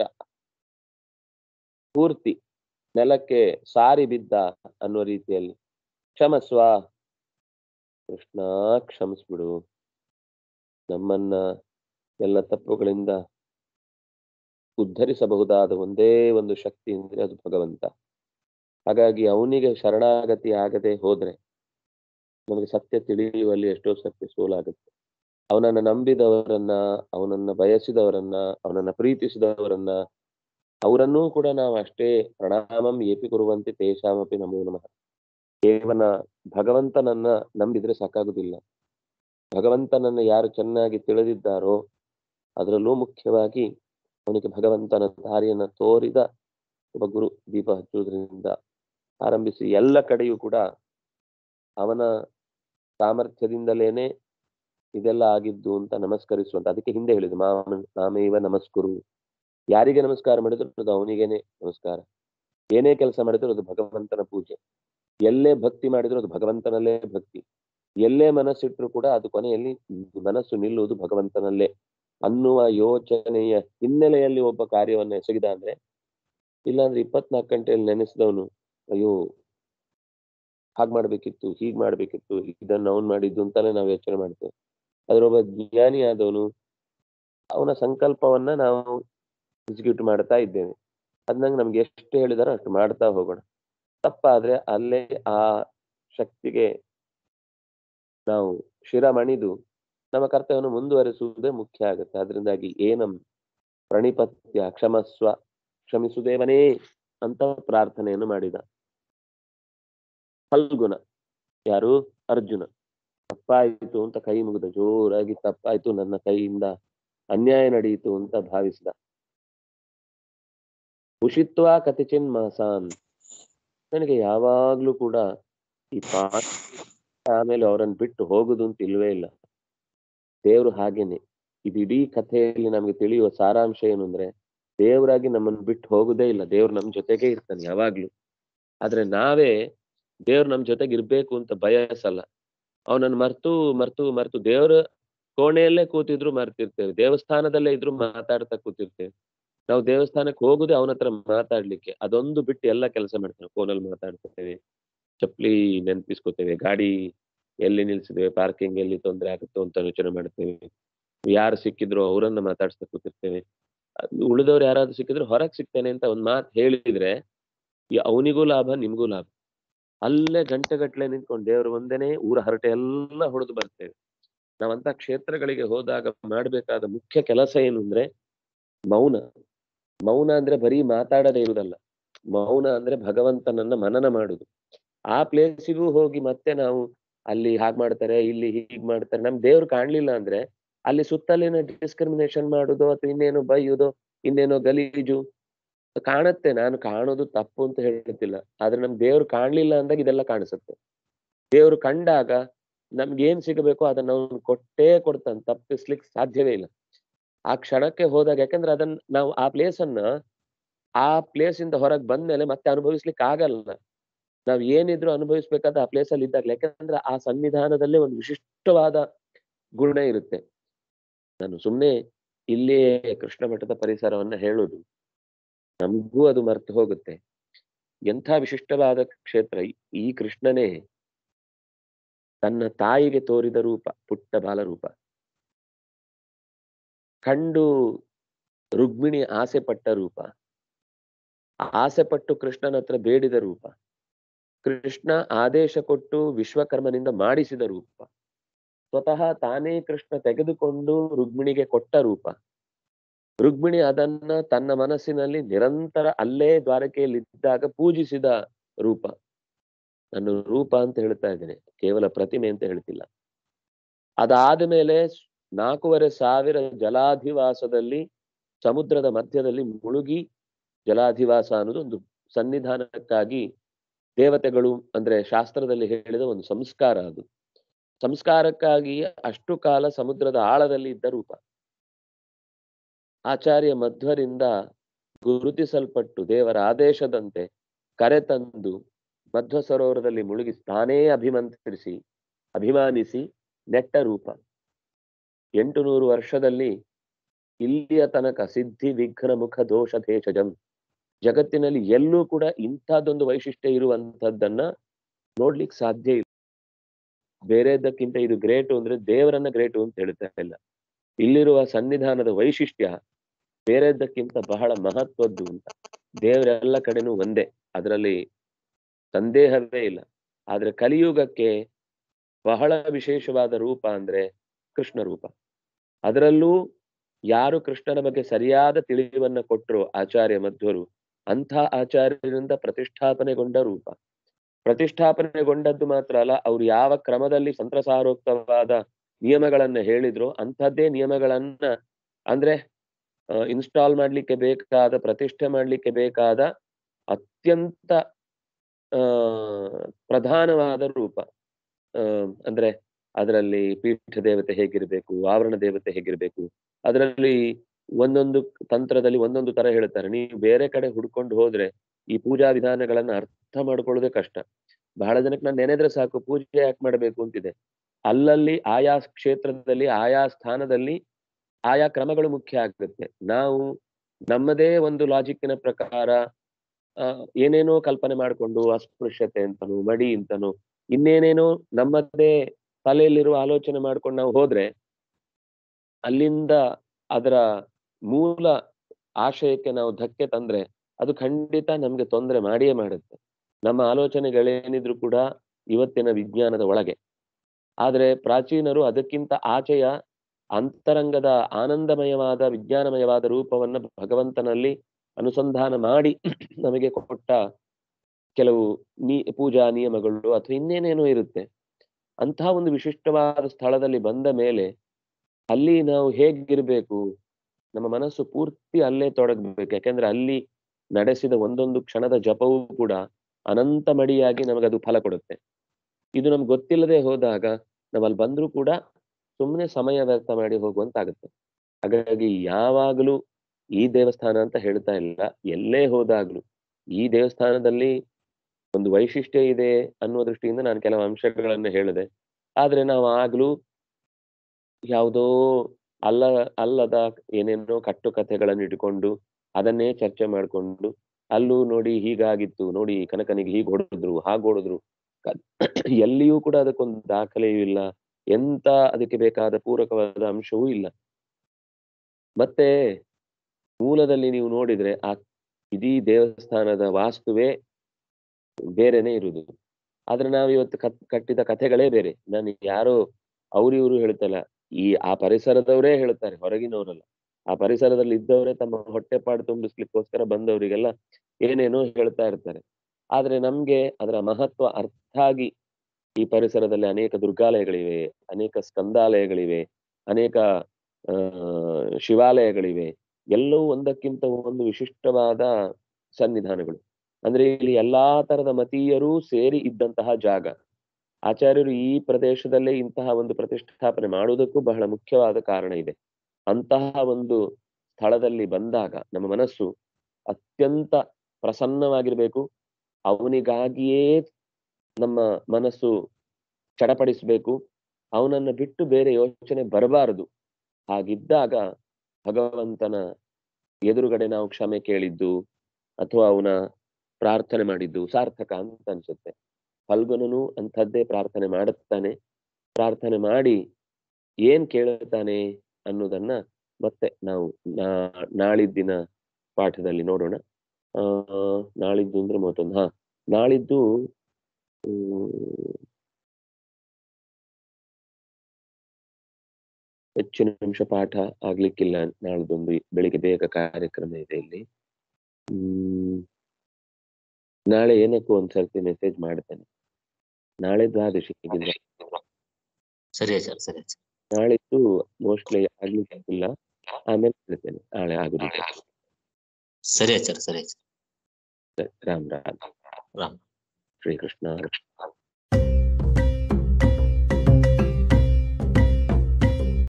ಪೂರ್ತಿ ನೆಲಕ್ಕೆ ಸಾರಿ ಬಿದ್ದ ಅನ್ನುವ ರೀತಿಯಲ್ಲಿ ಕ್ಷಮಸ್ವ ಕೃಷ್ಣ ಕ್ಷಮಿಸ್ಬಿಡು ನಮ್ಮನ್ನ ಎಲ್ಲ ತಪ್ಪುಗಳಿಂದ ಉದ್ಧರಿಸಬಹುದಾದ ಒಂದೇ ಒಂದು ಶಕ್ತಿ ಅಂದ್ರೆ ಅದು ಭಗವಂತ ಹಾಗಾಗಿ ಅವನಿಗೆ ಶರಣಾಗತಿ ಆಗದೆ ಹೋದ್ರೆ ನಮಗೆ ಸತ್ಯ ತಿಳಿಯುವಲ್ಲಿ ಎಷ್ಟೋ ಸತ್ಯ ಸೋಲಾಗುತ್ತೆ ಅವನನ್ನ ನಂಬಿದವರನ್ನ ಅವನನ್ನ ಬಯಸಿದವರನ್ನ ಅವನನ್ನ ಪ್ರೀತಿಸಿದವರನ್ನ ಅವರನ್ನೂ ಕೂಡ ನಾವು ಅಷ್ಟೇ ಪ್ರಣಾಮಂ ಏಪಿ ಕೊರುವಂತೆ ತೇಷಾಮಪಿ ನಮೋ ನಮಃ ಕೇವಲ ಭಗವಂತನನ್ನ ನಂಬಿದ್ರೆ ಸಾಕಾಗುದಿಲ್ಲ ಭಗವಂತನನ್ನ ಯಾರು ಚೆನ್ನಾಗಿ ತಿಳಿದಿದ್ದಾರೋ ಅದರಲ್ಲೂ ಮುಖ್ಯವಾಗಿ ಅವನಿಗೆ ಭಗವಂತನ ದಾರಿಯನ್ನ ತೋರಿದ ಒಬ್ಬ ಗುರು ದೀಪ ಹಚ್ಚುವುದರಿಂದ ಆರಂಭಿಸಿ ಎಲ್ಲ ಕಡೆಯೂ ಕೂಡ ಅವನ ಸಾಮರ್ಥ್ಯದಿಂದಲೇನೆ ಇದೆಲ್ಲ ಆಗಿದ್ದು ಅಂತ ನಮಸ್ಕರಿಸುವಂತ ಅದಕ್ಕೆ ಹಿಂದೆ ಹೇಳಿದ್ದು ಮಾಮ ನಾಮೇವ ನಮಸ್ಕುರು ಯಾರಿಗೆ ನಮಸ್ಕಾರ ಮಾಡಿದ್ರು ಅದು ಅವನಿಗೇನೆ ನಮಸ್ಕಾರ ಏನೇ ಕೆಲಸ ಮಾಡಿದ್ರು ಅದು ಭಗವಂತನ ಪೂಜೆ ಎಲ್ಲೇ ಭಕ್ತಿ ಮಾಡಿದ್ರು ಅದು ಭಗವಂತನಲ್ಲೇ ಭಕ್ತಿ ಎಲ್ಲೇ ಮನಸ್ಸಿಟ್ರು ಕೂಡ ಅದು ಕೊನೆಯಲ್ಲಿ ಮನಸ್ಸು ನಿಲ್ಲುವುದು ಭಗವಂತನಲ್ಲೇ ಅನ್ನುವ ಯೋಚನೆಯ ಹಿನ್ನೆಲೆಯಲ್ಲಿ ಒಬ್ಬ ಕಾರ್ಯವನ್ನ ಎಸಗಿದ ಅಂದ್ರೆ ಇಲ್ಲಾಂದ್ರೆ ಇಪ್ಪತ್ನಾಲ್ಕು ಗಂಟೆಯಲ್ಲಿ ನೆನೆಸಿದವನು ಅಯ್ಯೋ ಹಾಗ್ ಮಾಡ್ಬೇಕಿತ್ತು ಹೀಗ್ ಮಾಡ್ಬೇಕಿತ್ತು ಇದನ್ನ ಅವನ್ ಮಾಡಿದ್ದು ಅಂತಾನೆ ನಾವು ಯೋಚನೆ ಮಾಡ್ತೇವೆ ಅದ್ರೊಬ್ಬ ಜ್ಞಾನಿ ಆದವನು ಅವನ ಸಂಕಲ್ಪವನ್ನ ನಾವು ಎಕ್ಸಿಕ್ಯೂಟ್ ಮಾಡ್ತಾ ಇದ್ದೇವೆ ಅದ್ನಂಗ್ ನಮ್ಗೆ ಎಷ್ಟು ಹೇಳಿದಾರೋ ಅಷ್ಟು ಮಾಡ್ತಾ ಹೋಗೋಣ ತಪ್ಪಾದ್ರೆ ಅಲ್ಲೇ ಆ ಶಕ್ತಿಗೆ ನಾವು ಶಿರ ಮಣಿದು ನಮ್ಮ ಕರ್ತವ್ಯವನ್ನು ಮುಂದುವರಿಸುವುದೇ ಮುಖ್ಯ ಆಗುತ್ತೆ ಅದರಿಂದಾಗಿ ಏನಂ ಪ್ರಣಿಪತ್ಯ ಕ್ಷಮಸ್ವ ಕ್ಷಮಿಸುದೇವನೇ ಅಂತ ಪ್ರಾರ್ಥನೆಯನ್ನು ಮಾಡಿದ ಫಲ್ಗುಣ ಯಾರು ಅರ್ಜುನ ತಪ್ಪಾಯಿತು ಅಂತ ಕೈ ಮುಗಿದ ಜೋರಾಗಿ ತಪ್ಪಾಯ್ತು ನನ್ನ ಕೈಯಿಂದ ಅನ್ಯಾಯ ನಡೆಯಿತು ಅಂತ ಭಾವಿಸಿದ ಉಷಿತ್ವ ಕತಿಚಿನ್ ಮಾಸಾನ್ ನನಗೆ ಯಾವಾಗ್ಲೂ ಕೂಡ ಈ ಪಾಠ ಆಮೇಲೆ ಅವರನ್ನು ಬಿಟ್ಟು ಹೋಗುದು ಅಂತ ಇಲ್ವೇ ಇಲ್ಲ ದೇವ್ರು ಹಾಗೇನೆ ಇದು ಇಡೀ ಕಥೆಯಲ್ಲಿ ನಮ್ಗೆ ತಿಳಿಯುವ ಸಾರಾಂಶ ಏನು ಅಂದ್ರೆ ದೇವರಾಗಿ ನಮ್ಮನ್ನು ಬಿಟ್ಟು ಹೋಗುದೇ ಇಲ್ಲ ದೇವ್ರು ನಮ್ ಜೊತೆಗೆ ಇರ್ತಾನೆ ಯಾವಾಗ್ಲೂ ಆದ್ರೆ ನಾವೇ ದೇವ್ರು ನಮ್ ಜೊತೆಗೆ ಇರ್ಬೇಕು ಅಂತ ಬಯಸಲ್ಲ ಅವನನ್ನ ಮರ್ತು ಮರ್ತು ಮರ್ತು ದೇವ್ರ ಕೋಣೆಯಲ್ಲೇ ಕೂತಿದ್ರು ಮರ್ತಿರ್ತೇವೆ ದೇವಸ್ಥಾನದಲ್ಲೇ ಇದ್ರು ಮಾತಾಡ್ತಾ ಕೂತಿರ್ತೇವೆ ನಾವು ದೇವಸ್ಥಾನಕ್ಕೆ ಹೋಗುದೇ ಅವನ ಹತ್ರ ಮಾತಾಡ್ಲಿಕ್ಕೆ ಅದೊಂದು ಬಿಟ್ಟು ಎಲ್ಲ ಕೆಲಸ ಮಾಡ್ತೇವೆ ಫೋನಲ್ಲಿ ಮಾತಾಡ್ತೇವೆ ಚಪ್ಲಿ ನೆನ್ಪಿಸ್ಕೋತೇವೆ ಗಾಡಿ ಎಲ್ಲಿ ನಿಲ್ಸಿದ್ದೇವೆ ಪಾರ್ಕಿಂಗ್ ಎಲ್ಲಿ ತೊಂದರೆ ಆಗುತ್ತೋ ಅಂತ ಯೋಚನೆ ಮಾಡ್ತೇವೆ ಯಾರು ಸಿಕ್ಕಿದ್ರು ಅವರನ್ನ ಮಾತಾಡ್ಸ್ತಾ ಕೂತಿರ್ತೇವೆ ಉಳಿದವ್ರು ಯಾರಾದ್ರೂ ಸಿಕ್ಕಿದ್ರು ಹೊರಗ್ ಸಿಗ್ತೇನೆ ಅಂತ ಒಂದ್ ಮಾತು ಹೇಳಿದ್ರೆ ಅವನಿಗೂ ಲಾಭ ನಿಮ್ಗೂ ಲಾಭ ಅಲ್ಲೇ ಗಂಟೆಗಟ್ಲೆ ನಿಂತ್ಕೊಂಡು ದೇವರು ಒಂದೇನೆ ಊರ ಹರಟೆ ಎಲ್ಲ ಹೊಡೆದು ಬರ್ತೇವೆ ನಾವಂತ ಕ್ಷೇತ್ರಗಳಿಗೆ ಹೋದಾಗ ಮಾಡ್ಬೇಕಾದ ಮುಖ್ಯ ಕೆಲಸ ಏನು ಅಂದ್ರೆ ಮೌನ ಮೌನ ಅಂದ್ರೆ ಬರೀ ಮಾತಾಡದೇ ಇರುವುದಲ್ಲ ಮೌನ ಅಂದ್ರೆ ಭಗವಂತನನ್ನ ಮನನ ಮಾಡುದು ಆ ಪ್ಲೇಸಿಗೂ ಹೋಗಿ ಮತ್ತೆ ನಾವು ಅಲ್ಲಿ ಹಾಗ್ ಮಾಡ್ತಾರೆ ಇಲ್ಲಿ ಹೀಗ್ ಮಾಡ್ತಾರೆ ನಮ್ ದೇವ್ರು ಕಾಣ್ಲಿಲ್ಲ ಅಂದ್ರೆ ಅಲ್ಲಿ ಸುತ್ತಲಿನ ಡಿಸ್ಕ್ರಿಮಿನೇಷನ್ ಮಾಡುದು ಅಥವಾ ಇನ್ನೇನೋ ಬೈಯುದು ಇನ್ನೇನೋ ಗಲೀಜು ಕಾಣುತ್ತೆ ನಾನು ಕಾಣೋದು ತಪ್ಪು ಅಂತ ಹೇಳ್ತಿಲ್ಲ ಆದ್ರೆ ನಮ್ ದೇವ್ರು ಕಾಣ್ಲಿಲ್ಲ ಅಂದಾಗ ಇದೆಲ್ಲ ಕಾಣಿಸುತ್ತೆ ದೇವ್ರು ಕಂಡಾಗ ನಮ್ಗೆ ಏನ್ ಸಿಗಬೇಕೋ ಅದನ್ನ ಅವ್ನು ಕೊಟ್ಟೇ ಕೊಡ್ತಾನೆ ತಪ್ಪಿಸ್ಲಿಕ್ಕೆ ಸಾಧ್ಯವೇ ಇಲ್ಲ ಆ ಕ್ಷಣಕ್ಕೆ ಹೋದಾಗ ಯಾಕಂದ್ರೆ ಅದನ್ನ ನಾವು ಆ ಪ್ಲೇಸ್ ಅನ್ನ ಆ ಪ್ಲೇಸ್ ಇಂದ ಹೊರಗೆ ಬಂದ್ಮೇಲೆ ಮತ್ತೆ ಅನುಭವಿಸ್ಲಿಕ್ಕೆ ಆಗಲ್ಲ ನಾವ್ ಏನಿದ್ರು ಅನುಭವಿಸ್ಬೇಕಾದ ಆ ಪ್ಲೇಸ್ ಅಲ್ಲಿ ಇದ್ದಾಗ ಯಾಕಂದ್ರೆ ಆ ಸನ್ನಿಧಾನದಲ್ಲೇ ಒಂದು ವಿಶಿಷ್ಟವಾದ ಗುಣ ಇರುತ್ತೆ ನಾನು ಸುಮ್ನೆ ಇಲ್ಲಿಯೇ ಕೃಷ್ಣ ಮಠದ ಪರಿಸರವನ್ನ ಹೇಳುದು ನಮಗೂ ಅದು ಮರ್ತು ಹೋಗುತ್ತೆ ಎಂಥ ವಿಶಿಷ್ಟವಾದ ಕ್ಷೇತ್ರ ಈ ಕೃಷ್ಣನೇ ತನ್ನ ತಾಯಿಗೆ ತೋರಿದ ರೂಪ ಪುಟ್ಟ ಬಾಲರೂಪ ಕಂಡು ರುಕ್ಮಿಣಿ ಆಸೆ ಪಟ್ಟ ರೂಪ ಆಸೆ ಪಟ್ಟು ಕೃಷ್ಣನ ಹತ್ರ ಬೇಡಿದ ರೂಪ ಕೃಷ್ಣ ಆದೇಶ ಕೊಟ್ಟು ವಿಶ್ವಕರ್ಮನಿಂದ ಮಾಡಿಸಿದ ರೂಪ ಸ್ವತಃ ತಾನೇ ಕೃಷ್ಣ ತೆಗೆದುಕೊಂಡು ರುಕ್ಮಿಣಿಗೆ ಕೊಟ್ಟ ರೂಪ ರುಕ್ಮಿಣಿ ಅದನ್ನ ತನ್ನ ಮನಸ್ಸಿನಲ್ಲಿ ನಿರಂತರ ಅಲ್ಲೇ ದ್ವಾರಕೆಯಲ್ಲಿ ಇದ್ದಾಗ ಪೂಜಿಸಿದ ರೂಪ ನಾನು ರೂಪ ಅಂತ ಹೇಳ್ತಾ ಇದ್ದೇನೆ ಕೇವಲ ಪ್ರತಿಮೆ ಅಂತ ಹೇಳ್ತಿಲ್ಲ ಅದಾದ ಮೇಲೆ ನಾಲ್ಕೂವರೆ ಸಾವಿರ ಜಲಾಧಿವಾಸದಲ್ಲಿ ಸಮುದ್ರದ ಮಧ್ಯದಲ್ಲಿ ಮುಳುಗಿ ಜಲಾಧಿವಾಸ ಅನ್ನೋದು ಒಂದು ಸನ್ನಿಧಾನಕ್ಕಾಗಿ ದೇವತೆಗಳು ಅಂದ್ರೆ ಶಾಸ್ತ್ರದಲ್ಲಿ ಹೇಳಿದ ಒಂದು ಸಂಸ್ಕಾರ ಅದು ಸಂಸ್ಕಾರಕ್ಕಾಗಿ ಅಷ್ಟು ಕಾಲ ಸಮುದ್ರದ ಆಳದಲ್ಲಿ ಇದ್ದ ರೂಪ ಆಚಾರ್ಯ ಮಧ್ವರಿಂದ ಗುರುತಿಸಲ್ಪಟ್ಟು ದೇವರ ಆದೇಶದಂತೆ ಕರೆತಂದು ಮಧ್ವ ಸರೋವರದಲ್ಲಿ ಮುಳುಗಿ ತಾನೇ ಅಭಿಮಂತ್ರಿಸಿ ಅಭಿಮಾನಿಸಿ ನೆಟ್ಟ ರೂಪ ಎಂಟು ನೂರು ವರ್ಷದಲ್ಲಿ ಇಲ್ಲಿಯ ತನಕ ಸಿದ್ಧಿ ವಿಘ್ನ ಮುಖ ದೋಷ ದೇಶಜಂ ಜಗತ್ತಿನಲ್ಲಿ ಎಲ್ಲೂ ಕೂಡ ಇಂಥದ್ದೊಂದು ವೈಶಿಷ್ಟ್ಯ ಇರುವಂತದ್ದನ್ನ ನೋಡ್ಲಿಕ್ಕೆ ಸಾಧ್ಯ ಇಲ್ಲ ಬೇರೆದಕ್ಕಿಂತ ಇದು ಗ್ರೇಟು ಅಂದ್ರೆ ದೇವರನ್ನ ಗ್ರೇಟು ಅಂತ ಹೇಳ್ತಾ ಇಲ್ಲ ಇಲ್ಲಿರುವ ಸನ್ನಿಧಾನದ ವೈಶಿಷ್ಟ್ಯ ಬೇರೆದಕ್ಕಿಂತ ಬಹಳ ಮಹತ್ವದ್ದು ಅಂತ ದೇವರೆಲ್ಲ ಕಡೆನೂ ಒಂದೇ ಅದರಲ್ಲಿ ಸಂದೇಹವೇ ಇಲ್ಲ ಆದ್ರೆ ಕಲಿಯುಗಕ್ಕೆ ಬಹಳ ವಿಶೇಷವಾದ ರೂಪ ಅಂದ್ರೆ ಕೃಷ್ಣ ರೂಪ ಅದರಲ್ಲೂ ಯಾರು ಕೃಷ್ಣನ ಬಗ್ಗೆ ಸರಿಯಾದ ತಿಳಿವನ್ನ ಕೊಟ್ಟರು ಆಚಾರ್ಯ ಮಧ್ವರು ಅಂಥ ಆಚಾರ್ಯರಿಂದ ಪ್ರತಿಷ್ಠಾಪನೆಗೊಂಡ ರೂಪ ಪ್ರತಿಷ್ಠಾಪನೆಗೊಂಡದ್ದು ಮಾತ್ರ ಅಲ್ಲ ಅವ್ರು ಯಾವ ಕ್ರಮದಲ್ಲಿ ಸಂತ್ರಸಾರೋಕ್ತವಾದ ನಿಯಮಗಳನ್ನ ಹೇಳಿದ್ರು ಅಂಥದ್ದೇ ನಿಯಮಗಳನ್ನ ಅಂದ್ರೆ ಇನ್ಸ್ಟಾಲ್ ಮಾಡ್ಲಿಕ್ಕೆ ಬೇಕಾದ ಪ್ರತಿಷ್ಠೆ ಮಾಡ್ಲಿಕ್ಕೆ ಬೇಕಾದ ಅತ್ಯಂತ ಆ ಪ್ರಧಾನವಾದ ರೂಪ ಆ ಅಂದ್ರೆ ಅದರಲ್ಲಿ ಪೀಠ ದೇವತೆ ಹೇಗಿರ್ಬೇಕು ಆವರಣ ದೇವತೆ ಹೇಗಿರ್ಬೇಕು ಅದರಲ್ಲಿ ಒಂದೊಂದು ತಂತ್ರದಲ್ಲಿ ಒಂದೊಂದು ತರ ಹೇಳ್ತಾರೆ ನೀವು ಬೇರೆ ಕಡೆ ಹುಡ್ಕೊಂಡು ಹೋದ್ರೆ ಈ ಪೂಜಾ ವಿಧಾನಗಳನ್ನ ಅರ್ಥ ಮಾಡ್ಕೊಳ್ಳೋದೇ ಕಷ್ಟ ಬಹಳ ಜನಕ್ಕೆ ನಾನು ನೆನೆದ್ರೆ ಸಾಕು ಪೂಜೆ ಯಾಕೆ ಮಾಡ್ಬೇಕು ಅಂತಿದೆ ಅಲ್ಲಲ್ಲಿ ಆಯಾ ಕ್ಷೇತ್ರದಲ್ಲಿ ಆಯಾ ಸ್ಥಾನದಲ್ಲಿ ಆಯಾ ಕ್ರಮಗಳು ಮುಖ್ಯ ಆಗುತ್ತೆ ನಾವು ನಮ್ಮದೇ ಒಂದು ಲಾಜಿಕ್ಕಿನ ಪ್ರಕಾರ ಆ ಏನೇನೋ ಕಲ್ಪನೆ ಮಾಡಿಕೊಂಡು ಅಸ್ಪೃಶ್ಯತೆ ಅಂತನೋ ಮಡಿ ಅಂತನೋ ಇನ್ನೇನೇನೋ ನಮ್ಮದೇ ತಲೆಯಲ್ಲಿರುವ ಆಲೋಚನೆ ಮಾಡ್ಕೊಂಡು ನಾವು ಹೋದ್ರೆ ಅಲ್ಲಿಂದ ಅದರ ಮೂಲ ಆಶಯಕ್ಕೆ ನಾವು ಧಕ್ಕೆ ತಂದ್ರೆ ಅದು ಖಂಡಿತ ನಮ್ಗೆ ತೊಂದರೆ ಮಾಡಿಯೇ ಮಾಡುತ್ತೆ ನಮ್ಮ ಆಲೋಚನೆಗಳೇನಿದ್ರು ಕೂಡ ಇವತ್ತಿನ ವಿಜ್ಞಾನದ ಒಳಗೆ ಆದ್ರೆ ಪ್ರಾಚೀನರು ಅದಕ್ಕಿಂತ ಆಚೆಯ ಅಂತರಂಗದ ಆನಂದಮಯವಾದ ವಿಜ್ಞಾನಮಯವಾದ ರೂಪವನ್ನ ಭಗವಂತನಲ್ಲಿ ಅನುಸಂಧಾನ ಮಾಡಿ ನಮಗೆ ಕೊಟ್ಟ ಕೆಲವು ನೀ ಪೂಜಾ ನಿಯಮಗಳು ಅಥವಾ ಇನ್ನೇನೇನೋ ಇರುತ್ತೆ ಅಂತಹ ಒಂದು ವಿಶಿಷ್ಟವಾದ ಸ್ಥಳದಲ್ಲಿ ಬಂದ ಮೇಲೆ ಅಲ್ಲಿ ನಾವು ಹೇಗಿರ್ಬೇಕು ನಮ್ಮ ಮನಸ್ಸು ಪೂರ್ತಿ ಅಲ್ಲೇ ತೊಡಗ್ಬೇಕು ಯಾಕೆಂದ್ರೆ ಅಲ್ಲಿ ನಡೆಸಿದ ಒಂದೊಂದು ಕ್ಷಣದ ಜಪವೂ ಕೂಡ ಅನಂತ ಮಡಿಯಾಗಿ ನಮಗದು ಫಲ ಕೊಡುತ್ತೆ ಇದು ನಮ್ಗೆ ಗೊತ್ತಿಲ್ಲದೆ ಹೋದಾಗ ನಾವು ಅಲ್ಲಿ ಬಂದ್ರೂ ಕೂಡ ಸುಮ್ಮನೆ ಸಮಯ ವ್ಯರ್ಥ ಮಾಡಿ ಹೋಗುವಂತಾಗುತ್ತೆ ಹಾಗಾಗಿ ಯಾವಾಗಲೂ ಈ ದೇವಸ್ಥಾನ ಅಂತ ಹೇಳ್ತಾ ಇಲ್ಲ ಎಲ್ಲೇ ಹೋದಾಗ್ಲೂ ಈ ದೇವಸ್ಥಾನದಲ್ಲಿ ಒಂದು ವೈಶಿಷ್ಟ್ಯ ಇದೆ ಅನ್ನುವ ದೃಷ್ಟಿಯಿಂದ ನಾನು ಕೆಲವು ಅಂಶಗಳನ್ನು ಹೇಳಿದೆ ಆದ್ರೆ ನಾವು ಆಗ್ಲೂ ಯಾವುದೋ ಅಲ್ಲ ಅಲ್ಲದ ಏನೇನೋ ಕಟ್ಟು ಕಥೆಗಳನ್ನು ಇಟ್ಕೊಂಡು ಅದನ್ನೇ ಚರ್ಚೆ ಮಾಡ್ಕೊಂಡು ಅಲ್ಲೂ ನೋಡಿ ಹೀಗಾಗಿತ್ತು ನೋಡಿ ಕನಕನಿಗೆ ಹೀಗೆ ಹೊಡೆದ್ರು ಹಾಗೆ ಹೊಡೆದ್ರು ಎಲ್ಲಿಯೂ ಕೂಡ ಅದಕ್ಕೊಂದು ದಾಖಲೆಯೂ ಇಲ್ಲ ಎಂತ ಅದಕ್ಕೆ ಬೇಕಾದ ಪೂರಕವಾದ ಅಂಶವೂ ಇಲ್ಲ ಮತ್ತೆ ಮೂಲದಲ್ಲಿ ನೀವು ನೋಡಿದ್ರೆ ಆ ಇಡೀ ದೇವಸ್ಥಾನದ ವಾಸ್ತುವೇ ಬೇರೆನೆ ಇರುವುದು ಆದ್ರೆ ನಾವು ಇವತ್ತು ಕತ್ ಕಟ್ಟಿದ ಕಥೆಗಳೇ ಬೇರೆ ನಾನು ಯಾರೋ ಅವ್ರಿವ್ರು ಹೇಳ್ತಲ್ಲ ಈ ಆ ಪರಿಸರದವರೇ ಹೇಳ್ತಾರೆ ಹೊರಗಿನವರಲ್ಲ ಆ ಪರಿಸರದಲ್ಲಿ ಇದ್ದವರೇ ತಮ್ಮ ಹೊಟ್ಟೆಪಾಡು ತುಂಬಿಸ್ಲಿಕ್ಕೋಸ್ಕರ ಬಂದವರಿಗೆಲ್ಲ ಏನೇನೋ ಹೇಳ್ತಾ ಇರ್ತಾರೆ ಆದ್ರೆ ನಮ್ಗೆ ಅದರ ಮಹತ್ವ ಅರ್ಥ ಆಗಿ ಈ ಪರಿಸರದಲ್ಲಿ ಅನೇಕ ದುರ್ಗಾಲಯಗಳಿವೆ ಅನೇಕ ಸ್ಕಂದಾಲಯಗಳಿವೆ ಅನೇಕ ಆ ಶಿವಾಲಯಗಳಿವೆ ಎಲ್ಲವೂ ಒಂದಕ್ಕಿಂತ ಒಂದು ವಿಶಿಷ್ಟವಾದ ಸನ್ನಿಧಾನಗಳು ಅಂದ್ರೆ ಇಲ್ಲಿ ಎಲ್ಲಾ ತರದ ಮತೀಯರೂ ಸೇರಿ ಇದ್ದಂತಹ ಜಾಗ ಆಚಾರ್ಯರು ಈ ಪ್ರದೇಶದಲ್ಲೇ ಇಂತಹ ಒಂದು ಪ್ರತಿಷ್ಠಾಪನೆ ಮಾಡುವುದಕ್ಕೂ ಬಹಳ ಮುಖ್ಯವಾದ ಕಾರಣ ಇದೆ ಅಂತಹ ಒಂದು ಸ್ಥಳದಲ್ಲಿ ಬಂದಾಗ ನಮ್ಮ ಮನಸ್ಸು ಅತ್ಯಂತ ಪ್ರಸನ್ನವಾಗಿರ್ಬೇಕು ಅವನಿಗಾಗಿಯೇ ನಮ್ಮ ಮನಸ್ಸು ಚಡಪಡಿಸ್ಬೇಕು ಅವನನ್ನ ಬಿಟ್ಟು ಬೇರೆ ಯೋಚನೆ ಬರಬಾರದು ಹಾಗಿದ್ದಾಗ ಭಗವಂತನ ಎದುರುಗಡೆ ನಾವು ಕ್ಷಮೆ ಕೇಳಿದ್ದು ಅಥವಾ ಅವನ ಪ್ರಾರ್ಥನೆ ಮಾಡಿದ್ದು ಸಾರ್ಥಕ ಅಂತ ಅನ್ಸುತ್ತೆ ಫಲ್ಗುನನು ಅಂಥದ್ದೇ ಪ್ರಾರ್ಥನೆ ಮಾಡುತ್ತಾನೆ ಪ್ರಾರ್ಥನೆ ಮಾಡಿ ಏನ್ ಕೇಳುತ್ತಾನೆ ಅನ್ನೋದನ್ನ ಮತ್ತೆ ನಾವು ನಾ ನಾಳಿದ್ದಿನ ಪಾಠದಲ್ಲಿ ನೋಡೋಣ ಆ ನಾಳಿದ್ದು ಅಂದ್ರೆ ಮೂವತ್ತೊಂದು ಹಾ ನಾಳಿದ್ದು ಹೆಚ್ಚಿನ ನಿಮಿಷ ಪಾಠ ಆಗ್ಲಿಕ್ಕಿಲ್ಲ ನಾಳ್ದೊಂದು ಬೆಳಿಗ್ಗೆ ಬೇಗ ಕಾರ್ಯಕ್ರಮ ಇದೆ ಇಲ್ಲಿ ಹ್ಮ್ ನಾಳೆ ಏನಕ್ಕೂ ಒಂದ್ಸರ್ತಿ ಮೆಸೇಜ್ ಮಾಡ್ತೇನೆ ನಾಳೆ ದ್ವಾದಶಿ ಹೇಗಿದ್ರೆ ಸರಿ ಸರ್ ಸರಿ ನಾಳಿದ್ದು ಮೋಸ್ಟ್ಲಿ ಆಗ್ಲಿಕ್ಕಿಲ್ಲ ಆಮೇಲೆ ಹೇಳ್ತೇನೆ ನಾಳೆ ಆಗುದಿಲ್ಲ ಸರಿ ಸರ್ ಸರಿ ರಾಮ್ ರಾಮ್ ರಾಮ್ ಶ್ರೀಕೃಷ್ಣ